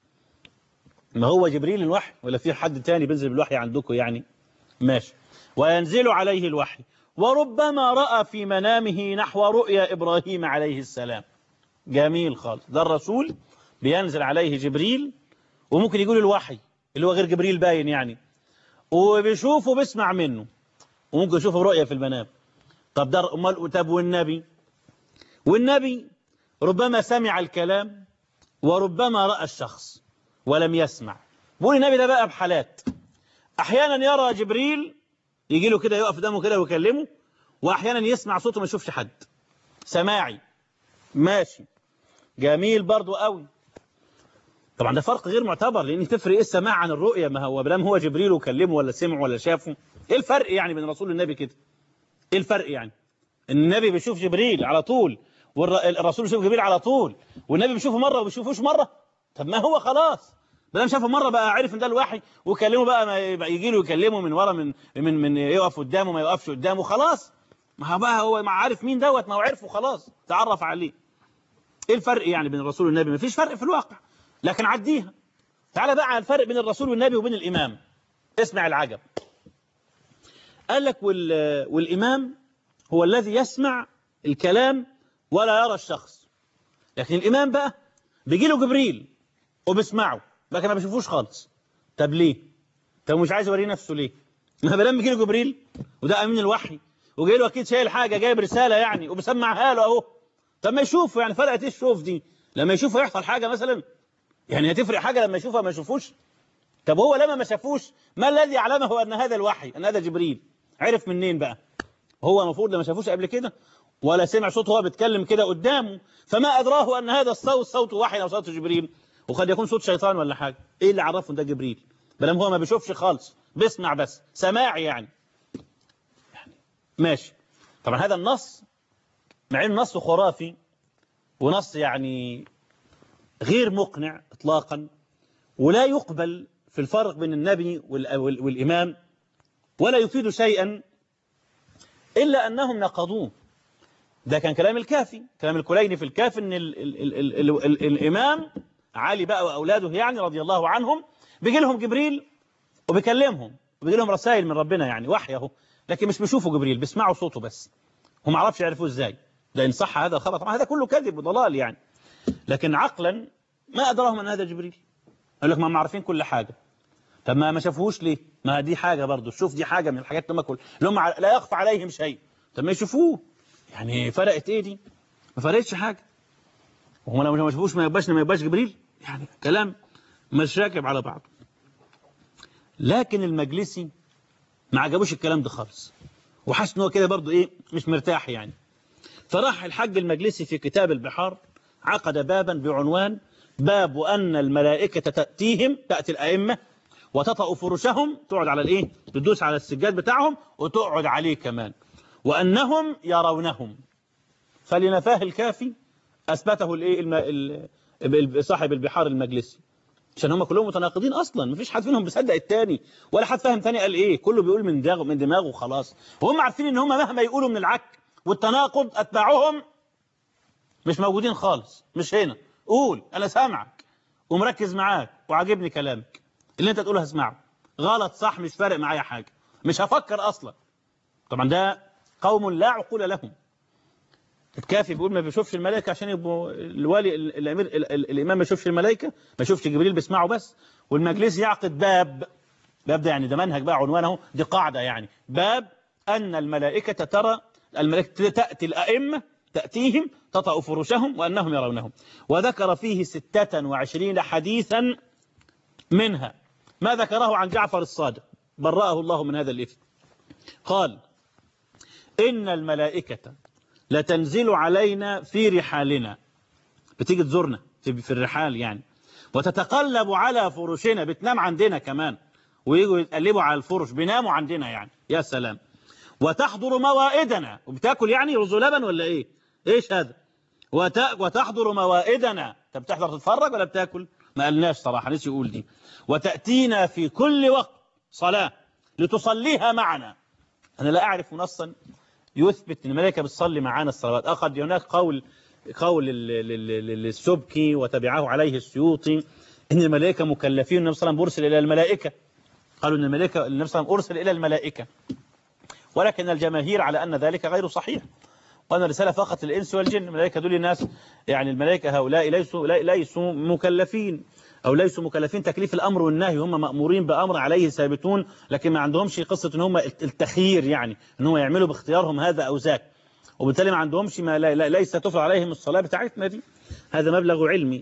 ما هو جبريل الوحي ولا في حد تاني بينزل بالوحي عندكم يعني ماشي وينزل عليه الوحي وربما رأى في منامه نحو رؤيا إبراهيم عليه السلام جميل خالص ده الرسول بينزل عليه جبريل وممكن يقول الوحي اللي هو غير جبريل باين يعني وبيشوفه بيسمع منه وممكن يشوفه رؤيا في المنام طب ده امال طب والنبي والنبي ربما سمع الكلام وربما رأى الشخص ولم يسمع بقول النبي ده بقى بحالات احيانا يرى جبريل يجي له كده يقف قدامه كده ويكلمه واحيانا يسمع صوته ما يشوفش حد سماعي ماشي جميل برضو قوي طبعا ده فرق غير معتبر لان تفرق ايه السماع عن الرؤية ما هو بلام هو جبريل وكلمه ولا سمعه ولا شافه ايه الفرق يعني بين الرسول والنبي كده ايه الفرق يعني النبي بيشوف جبريل على طول والرسول يشوف جبريل على طول والنبي بيشوفه مرة وبيشوفوش مرة طب ما هو خلاص بدل شافه مرة بقى عرف ان ده الوحي وكلمه بقى ما يبقى يجي له يكلمه من ورا من من من يقف قدامه ما يقفش قدامه خلاص ما هو بقى هو ما عارف مين دوت ما هو عرفه خلاص تعرف عليه ايه الفرق يعني بين الرسول والنبي ما فيش فرق في الواقع لكن عديها تعال بقى على الفرق بين الرسول والنبي وبين الامام اسمع العجب قال لك وال... والامام هو الذي يسمع الكلام ولا يرى الشخص لكن الامام بقى بيجي له جبريل وبيسمعه لكن ما بيشوفوش خالص طب ليه طب مش عايز يوريه نفسه ليه ما بلام بيجي له جبريل وده امين الوحي وجاي له اكيد شايل حاجه جايب رساله يعني وبسمعها له اهو طب ما يشوفه يعني فرقت ايه الشوف دي لما يشوفه يحصل حاجه مثلا يعني هتفرق حاجه لما يشوفها ما يشوفوش طب هو لما ما شافوش ما الذي علمه ان هذا الوحي ان هذا جبريل عرف منين بقى هو المفروض لما شافوش قبل كده ولا سمع صوته وهو بيتكلم كده قدامه فما ادراه ان هذا الصوت صوت وحي او صوت جبريل وقد يكون صوت شيطان ولا حاجه ايه اللي عرفه إن ده جبريل بلام هو ما بيشوفش خالص بيسمع بس سماع يعني يعني ماشي طبعا هذا النص مع انه نص خرافي ونص يعني غير مقنع اطلاقا ولا يقبل في الفرق بين النبي وال- وال- والامام ولا يفيد شيئا الا انهم نقضوه ده كان كلام الكافي كلام الكليني في الكافي ان ال ال ال ال ال ال الامام علي بقى واولاده يعني رضي الله عنهم بيجي لهم جبريل وبيكلمهم وبيجي لهم رسائل من ربنا يعني وحي اهو لكن مش بيشوفوا جبريل بيسمعوا صوته بس هم ما عرفش يعرفوه ازاي ده ان صح هذا خبر طبعا هذا كله كذب وضلال يعني لكن عقلا ما ادراهم ان هذا جبريل قال لك ما هم عارفين كل حاجه طب ما ما شافوهوش ليه ما دي حاجه برضه شوف دي حاجه من الحاجات اللي هم كل اللي هم ع- لا يخفى عليهم شيء طب ما يشوفوه يعني فرقت ايه دي ما فرقتش حاجه وهم لو ما شافوش ما يبقاش ما يبقاش جبريل يعني كلام مش راكب على بعض لكن المجلسي ما عجبوش الكلام ده خالص وحس ان هو كده برضه ايه مش مرتاح يعني فراح الحاج المجلسي في كتاب البحار عقد بابا بعنوان باب أن الملائكة تأتيهم تأتي الأئمة وتطأ فرشهم تقعد على الإيه تدوس على السجاد بتاعهم وتقعد عليه كمان وأنهم يرونهم فلنفاه الكافي أثبته الإيه الم... ال... ال- صاحب البحار المجلسي عشان هم كلهم متناقضين اصلا مفيش حد فيهم بيصدق التاني ولا حد فاهم تاني قال ايه كله بيقول من دماغه من دماغه وخلاص وهم عارفين ان هم مهما يقولوا من العك والتناقض اتباعهم مش موجودين خالص مش هنا قول انا سامعك ومركز معاك وعاجبني كلامك اللي انت تقوله هسمعه غلط صح مش فارق معايا حاجه مش هفكر اصلا طبعا ده قوم لا عقول لهم الكافي بيقول ما بيشوفش الملائكه عشان يبقوا الوالي ال- الامير ال- ال- الامام ما يشوفش الملائكه ما يشوفش جبريل بيسمعه بس والمجلس يعقد باب باب ده يعني ده منهج بقى عنوانه دي قاعده يعني باب ان الملائكه ترى الملائكه تاتي الائمه تاتيهم تطأ فرشهم وانهم يرونهم وذكر فيه ستة وعشرين حديثا منها ما ذكره عن جعفر الصادق برأه الله من هذا الإثم قال إن الملائكة لتنزل علينا في رحالنا بتيجي تزورنا في في الرحال يعني وتتقلب على فرشنا بتنام عندنا كمان ويجوا يتقلبوا على الفرش بيناموا عندنا يعني يا سلام وتحضر موائدنا وبتاكل يعني رز لبن ولا ايه ايش هذا وت... وتحضر موائدنا طب بتحضر تتفرج ولا بتاكل ما قالناش صراحه نسي يقول دي وتاتينا في كل وقت صلاه لتصليها معنا انا لا اعرف نصا يثبت ان الملائكه بتصلي معانا الصلوات اخذ هناك قول قول ال- ال- ال- السبكي وتبعه عليه السيوطي ان الملائكه مكلفين النبي صلى الله عليه وسلم ارسل الى الملائكه قالوا ان الملائكه النبي صلى الله عليه وسلم ارسل الى الملائكه ولكن الجماهير على ان ذلك غير صحيح وأن الرسالة فقط للإنس والجن الملائكة دول الناس يعني الملائكة هؤلاء ليسوا لا- ليسوا مكلفين أو ليسوا مكلفين تكليف الأمر والنهي هم مأمورين بأمر عليه ثابتون لكن ما عندهمش قصة إن هم التخيير يعني إن هم يعملوا باختيارهم هذا أو ذاك وبالتالي ما عندهمش ما لا لا ليس تفرض عليهم الصلاة بتاعتنا دي هذا مبلغ علمي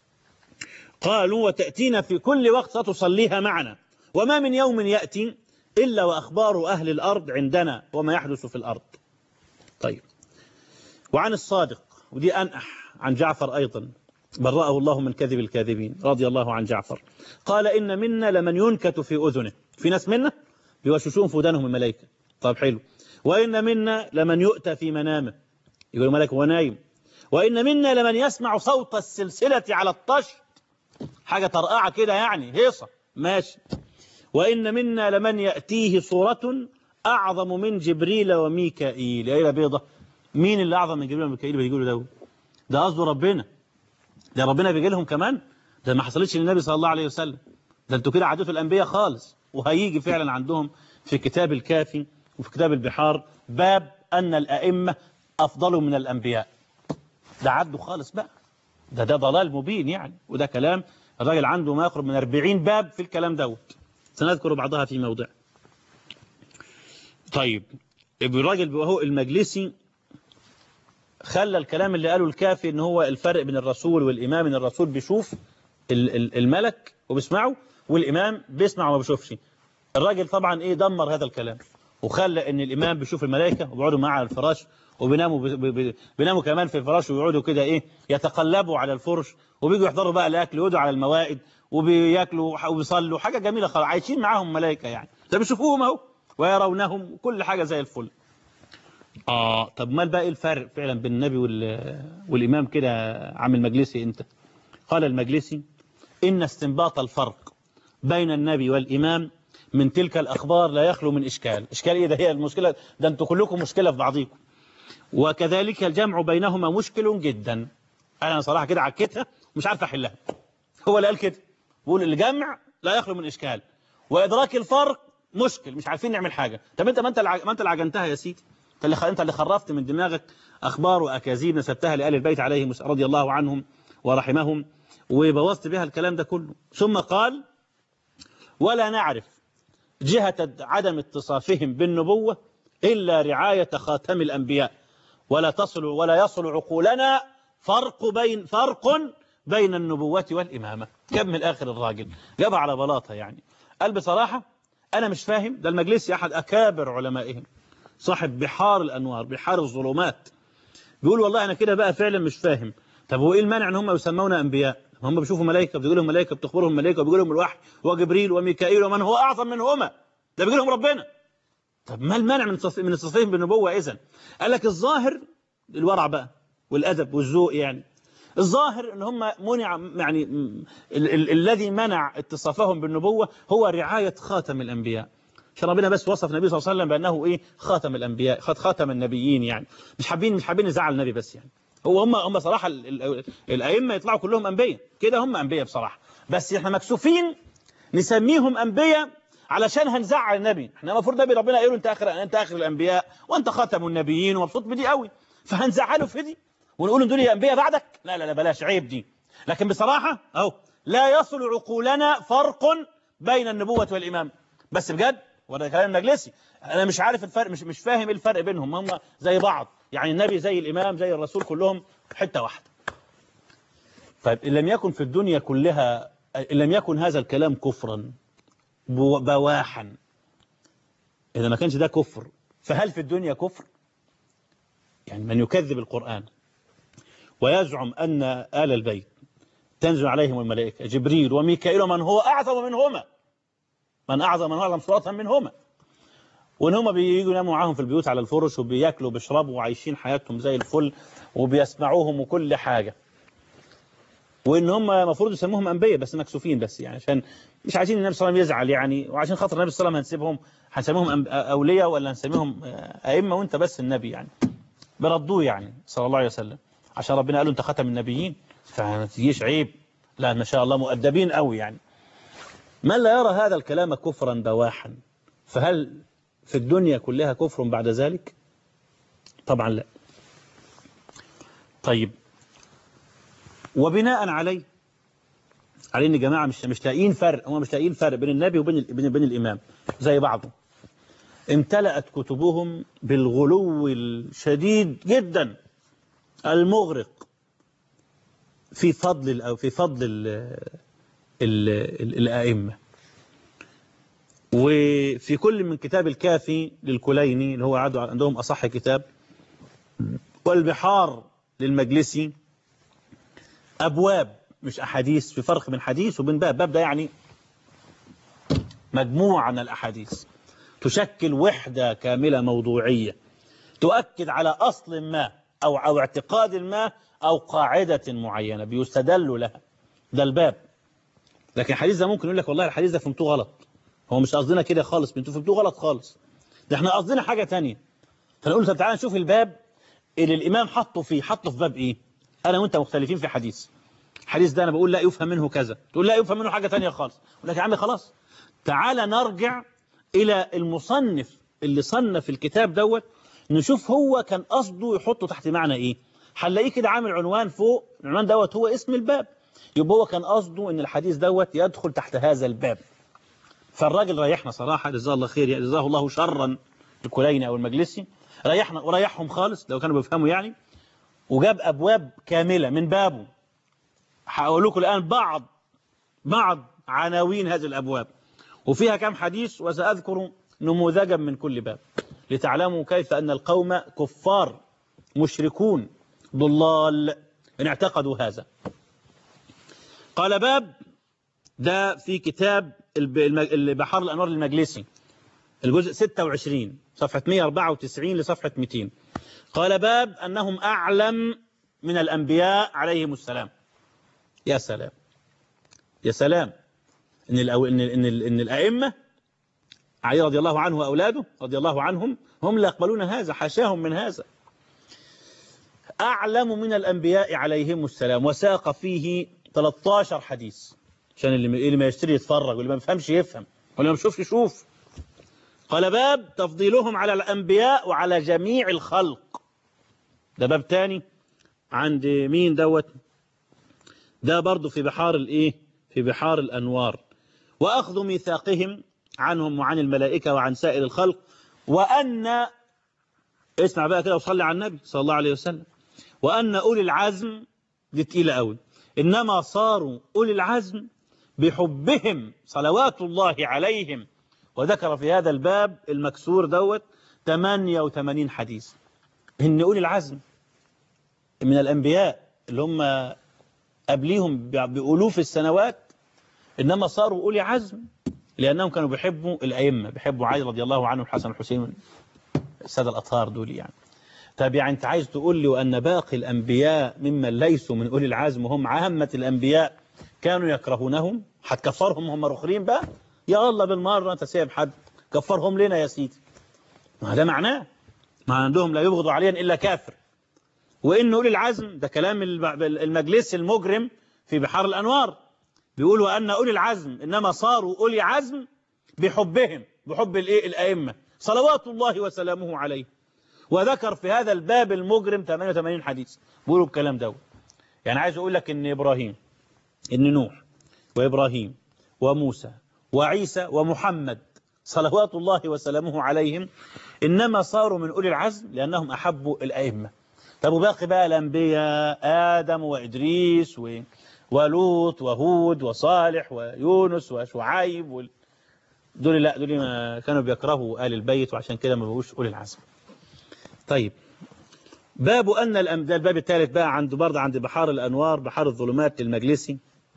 قالوا وتأتينا في كل وقت ستصليها معنا وما من يوم يأتي إلا وأخبار أهل الأرض عندنا وما يحدث في الأرض طيب وعن الصادق ودي أنأح عن جعفر أيضا برأه الله من كذب الكاذبين رضي الله عن جعفر قال إن منا لمن ينكت في أذنه في ناس منا بيوشوشون في ودانهم الملائكة طيب حلو وإن منا لمن يؤتى في منامه يقول ملك هو نايم وإن منا لمن يسمع صوت السلسلة على الطشت حاجة طرقعة كده يعني هيصة ماشي وإن منا لمن يأتيه صورة أعظم من جبريل وميكائيل يا إلى بيضة مين اللي أعظم من جبريل وميكائيل بيقولوا ده ده قصده ربنا ده ربنا بيجي لهم كمان ده ما حصلتش للنبي صلى الله عليه وسلم ده انتوا كده عدوتوا الأنبياء خالص وهيجي فعلا عندهم في كتاب الكافي وفي كتاب البحار باب أن الأئمة أفضل من الأنبياء ده عدوا خالص بقى ده ده ضلال مبين يعني وده كلام الراجل عنده ما يقرب من 40 باب في الكلام دوت سنذكر بعضها في موضع طيب الراجل وهو المجلسي خلى الكلام اللي قاله الكافي ان هو الفرق بين الرسول والإمام ان الرسول بيشوف ال- ال- الملك وبيسمعه والإمام بيسمع وما بيشوفش الراجل طبعا ايه دمر هذا الكلام وخلى ان الإمام بيشوف الملائكة وبيقعدوا معاه على الفراش وبيناموا ب- ب- بيناموا كمان في الفراش ويقعدوا كده ايه يتقلبوا على الفرش وبيجوا يحضروا بقى الاكل ويقعدوا على الموائد وبياكلوا وبيصلوا حاجه جميله خالص عايشين معاهم ملائكه يعني ده بيشوفوهم اهو ويرونهم وكل حاجه زي الفل اه طب مال بقى ايه الفرق فعلا بين النبي وال... والامام كده عم المجلسي انت قال المجلسي ان استنباط الفرق بين النبي والامام من تلك الاخبار لا يخلو من اشكال اشكال ايه ده هي المشكله ده انتوا كلكم مشكله في بعضيكم وكذلك الجمع بينهما مشكل جدا انا صراحه كده عكيتها ومش عارف احلها هو اللي قال كده بيقول الجمع لا يخلو من اشكال وادراك الفرق مشكل مش عارفين نعمل حاجه طب انت ما انت الع- ما انت اللي عجنتها يا سيدي انت اللي خ- انت اللي خرفت من دماغك اخبار واكاذيب نسبتها لآل البيت عليهم رضي الله عنهم ورحمهم وبوظت بها الكلام ده كله ثم قال ولا نعرف جهة عدم اتصافهم بالنبوة إلا رعاية خاتم الأنبياء ولا تصل ولا يصل عقولنا فرق بين فرق بين النبوة والإمامة جاب من الآخر الراجل جاب على بلاطة يعني قال بصراحة أنا مش فاهم ده المجلسي أحد أكابر علمائهم صاحب بحار الأنوار بحار الظلمات بيقول والله أنا كده بقى فعلا مش فاهم طب هو إيه المانع إن هم يسمون أنبياء هم بيشوفوا ملائكة بيقول لهم ملائكة بتخبرهم ملائكة وبيقول لهم الوحي وجبريل وميكائيل ومن هو أعظم منهما ده بيقول لهم ربنا طب ما المانع من تصف- من اتصافهم بالنبوة إذن قال لك الظاهر الورع بقى والأدب والذوق يعني الظاهر ان هم منع يعني م- ال ال الذي منع اتصافهم بالنبوة هو رعاية خاتم الأنبياء عشان ربنا بس وصف النبي صلى الله عليه وسلم بأنه إيه خاتم الأنبياء خات- خاتم النبيين يعني مش حابين مش حابين نزعل النبي بس يعني هو هم هم صراحة ال ال الأئمة يطلعوا كلهم أنبياء كده هم أنبياء بصراحة بس احنا مكسوفين نسميهم أنبياء علشان هنزعل النبي احنا المفروض نبي ربنا يقول انت اخر انت اخر الانبياء وانت خاتم النبيين ومبسوط بدي قوي فهنزعله في دي ونقول ان دول انبياء بعدك لا لا لا بلاش عيب دي لكن بصراحة اهو لا يصل عقولنا فرق بين النبوة والإمام بس بجد وده كلام مجلسي انا مش عارف الفرق مش مش فاهم ايه الفرق بينهم هم زي بعض يعني النبي زي الإمام زي الرسول كلهم حتة واحدة طيب إن لم يكن في الدنيا كلها إن لم يكن هذا الكلام كفرا بو- بواحا إذا ما كانش ده كفر فهل في الدنيا كفر يعني من يكذب القرآن ويزعم أن آل البيت تنزل عليهم الملائكة جبريل وميكائيل ومن هو أعظم منهما من أعظم من هو أعظم صورة منهما وإن هم بييجوا يناموا معاهم في البيوت على الفرش وبياكلوا وبيشربوا وعايشين حياتهم زي الفل وبيسمعوهم وكل حاجة وإن هم المفروض يسموهم أنبياء بس مكسوفين بس يعني عشان مش عايزين النبي صلى الله عليه وسلم يزعل يعني وعشان خاطر النبي صلى الله عليه وسلم هنسيبهم هنسميهم أنب- أولياء ولا هنسميهم أئمة وأنت بس النبي يعني بردوه يعني صلى الله عليه وسلم عشان ربنا قال له أنت ختم النبيين فما تجيش عيب لا ما شاء الله مؤدبين قوي يعني من لا يرى هذا الكلام كفرا بواحا فهل في الدنيا كلها كفر بعد ذلك طبعا لا طيب وبناء عليه عليه ان جماعه مش مش لاقيين فرق هم مش لاقيين فرق بين النبي وبين ال- بين, بين الامام زي بعضه امتلأت كتبهم بالغلو الشديد جدا المغرق في فضل ال- أو في فضل ال ال ال الأئمة وفي كل من كتاب الكافي للكليني اللي هو عادوا عندهم أصح كتاب والبحار للمجلسي أبواب مش أحاديث في فرق بين حديث وبين باب باب ده يعني مجموعة من الأحاديث تشكل وحدة كاملة موضوعية تؤكد على أصل ما أو أو اعتقاد ما أو قاعدة معينة بيستدل لها ده الباب لكن الحديث ده ممكن يقول لك والله الحديث ده فهمتوه غلط هو مش قصدنا كده خالص انتوا فهمتوه غلط خالص ده احنا قصدنا حاجة تانية فنقول طب تعالى نشوف الباب اللي الإمام حطه فيه حطه في باب إيه أنا وأنت مختلفين في حديث الحديث ده أنا بقول لا يفهم منه كذا تقول لا يفهم منه حاجة تانية خالص أقول لك يا عم خلاص تعالى نرجع إلى المصنف اللي صنف الكتاب دوت نشوف هو كان قصده يحطه تحت معنى إيه هنلاقيه كده عامل عنوان فوق العنوان دوت هو اسم الباب يبقى هو كان قصده ان الحديث دوت يدخل تحت هذا الباب فالراجل ريحنا صراحة جزاه الله خير يعني جزاه الله شرا الكليني أو المجلسي ريحنا وريحهم خالص لو كانوا بيفهموا يعني وجاب أبواب كاملة من بابه هقول لكم الآن بعض بعض عناوين هذه الأبواب وفيها كم حديث وسأذكر نموذجا من كل باب لتعلموا كيف أن القوم كفار مشركون ضلال إن اعتقدوا هذا قال باب ده في كتاب بحر الأنوار المجلسي الجزء 26 صفحة 194 لصفحة 200 قال باب أنهم أعلم من الأنبياء عليهم السلام يا سلام يا سلام إن, الأو... إن, إن, إن الأئمة علي رضي الله عنه وأولاده رضي الله عنهم هم لا يقبلون هذا حاشاهم من هذا أعلم من الأنبياء عليهم السلام وساق فيه 13 حديث عشان اللي اللي ما يشتري يتفرج واللي ما بيفهمش يفهم واللي ما بيشوفش يشوف قال باب تفضيلهم على الأنبياء وعلى جميع الخلق ده باب تاني عند مين دوت ده برضو في بحار الايه في بحار الأنوار وأخذ ميثاقهم عنهم وعن الملائكة وعن سائر الخلق وأن اسمع بقى كده وصلي على النبي صلى الله عليه وسلم وأن أولي العزم دي تقيلة قوي إنما صاروا أولي العزم بحبهم صلوات الله عليهم وذكر في هذا الباب المكسور دوت 88 حديث إن أولي العزم من الأنبياء اللي هم قبليهم بألوف السنوات إنما صاروا أولي عزم لأنهم كانوا بيحبوا الأئمة بيحبوا علي رضي الله عنه الحسن الحسين السادة الأطهار دول يعني طب يعني أنت عايز تقول لي وأن باقي الأنبياء ممن ليسوا من أولي العزم وهم عامة الأنبياء كانوا يكرهونهم هتكفرهم هم رخرين بقى يا الله بالمرة أنت سايب حد كفرهم لنا يا سيدي ما ده معناه ما عندهم لا يبغض عليا إلا كافر وإن أولي العزم ده كلام المجلس المجرم في بحار الأنوار بيقول وأن أولي العزم إنما صاروا أولي عزم بحبهم بحب الإيه الأئمة صلوات الله وسلامه عليه وذكر في هذا الباب المجرم 88 حديث بيقولوا الكلام ده يعني عايز أقول لك إن إبراهيم إن نوح وإبراهيم وموسى وعيسى ومحمد صلوات الله وسلامه عليهم إنما صاروا من أولي العزم لأنهم أحبوا الأئمة طب وباقي بقى الأنبياء آدم وإدريس و... ولوط وهود وصالح ويونس وشعيب وال... دول لا دول ما كانوا بيكرهوا آل البيت وعشان كده ما بقوش أولي العزم طيب باب أن الأم... ده الباب الثالث بقى عند برضه عند بحار الأنوار بحار الظلمات للمجلسي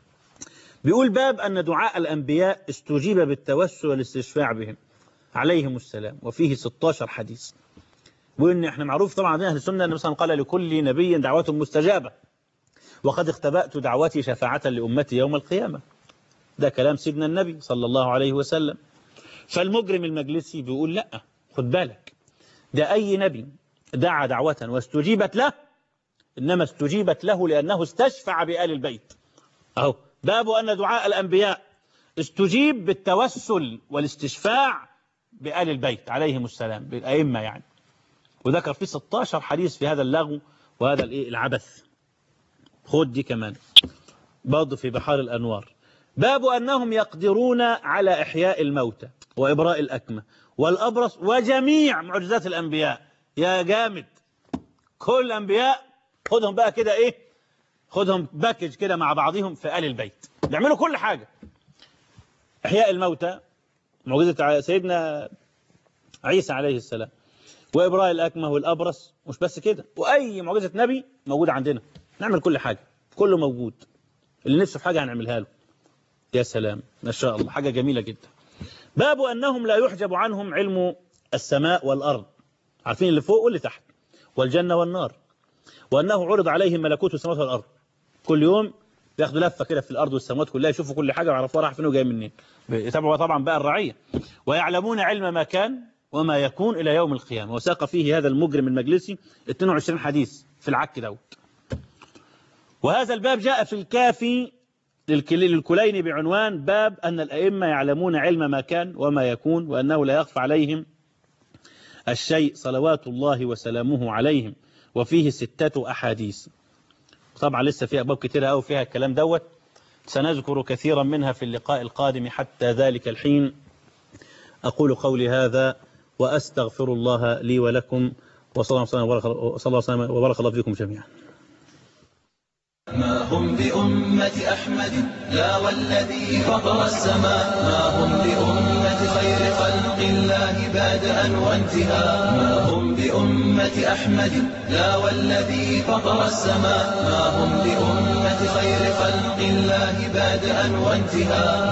بيقول باب أن دعاء الأنبياء استجيب بالتوسل والاستشفاع بهم عليهم السلام وفيه 16 حديث وإن احنا معروف طبعا عندنا أهل السنة أن مثلا قال لكل نبي دعوة مستجابة وقد اختبأت دعوتي شفاعة لأمتي يوم القيامة ده كلام سيدنا النبي صلى الله عليه وسلم فالمجرم المجلسي بيقول لا خد بالك ده أي نبي دعا دعوة واستجيبت له إنما استجيبت له لأنه استشفع بآل البيت أهو باب أن دعاء الأنبياء استجيب بالتوسل والاستشفاع بآل البيت عليهم السلام بالأئمة يعني وذكر فيه 16 حديث في هذا اللغو وهذا الايه العبث خد دي كمان برضه في بحار الأنوار باب أنهم يقدرون على إحياء الموتى وإبراء الأكمة والأبرص وجميع معجزات الأنبياء يا جامد كل الأنبياء خدهم بقى كده إيه خدهم باكج كده مع بعضهم في آل البيت بيعملوا كل حاجة إحياء الموتى معجزة سيدنا عيسى عليه السلام وإبراء الأكمة والأبرص مش بس كده وأي معجزة نبي موجودة عندنا نعمل كل حاجة كله موجود اللي نفسه في حاجة هنعملها له يا سلام ما شاء الله حاجة جميلة جدا باب أنهم لا يحجب عنهم علم السماء والأرض عارفين اللي فوق واللي تحت والجنة والنار وأنه عرض عليهم ملكوت السماوات والأرض كل يوم بياخدوا لفة كده في الأرض والسماوات كلها يشوفوا كل حاجة ويعرفوها راح فين وجاي منين يتابعوا طبعا بقى الرعية ويعلمون علم ما كان وما يكون إلى يوم القيامة وساق فيه هذا المجرم المجلسي 22 حديث في العك دوت وهذا الباب جاء في الكافي للكلين بعنوان باب أن الأئمة يعلمون علم ما كان وما يكون وأنه لا يخفى عليهم الشيء صلوات الله وسلامه عليهم وفيه ستة أحاديث طبعا لسه في أبواب كتيرة أو فيها الكلام دوت سنذكر كثيرا منها في اللقاء القادم حتى ذلك الحين أقول قولي هذا وأستغفر الله لي ولكم وصلى الله وسلم وبارك الله فيكم جميعا ما هم بأمة أحمد لا والذي فطر السماء ما هم بأمة خير خلق الله بادئا وانتهاء ما هم بأمة أحمد لا والذي فطر السماء ما هم بأمة خير خلق الله بادئا وانتهاء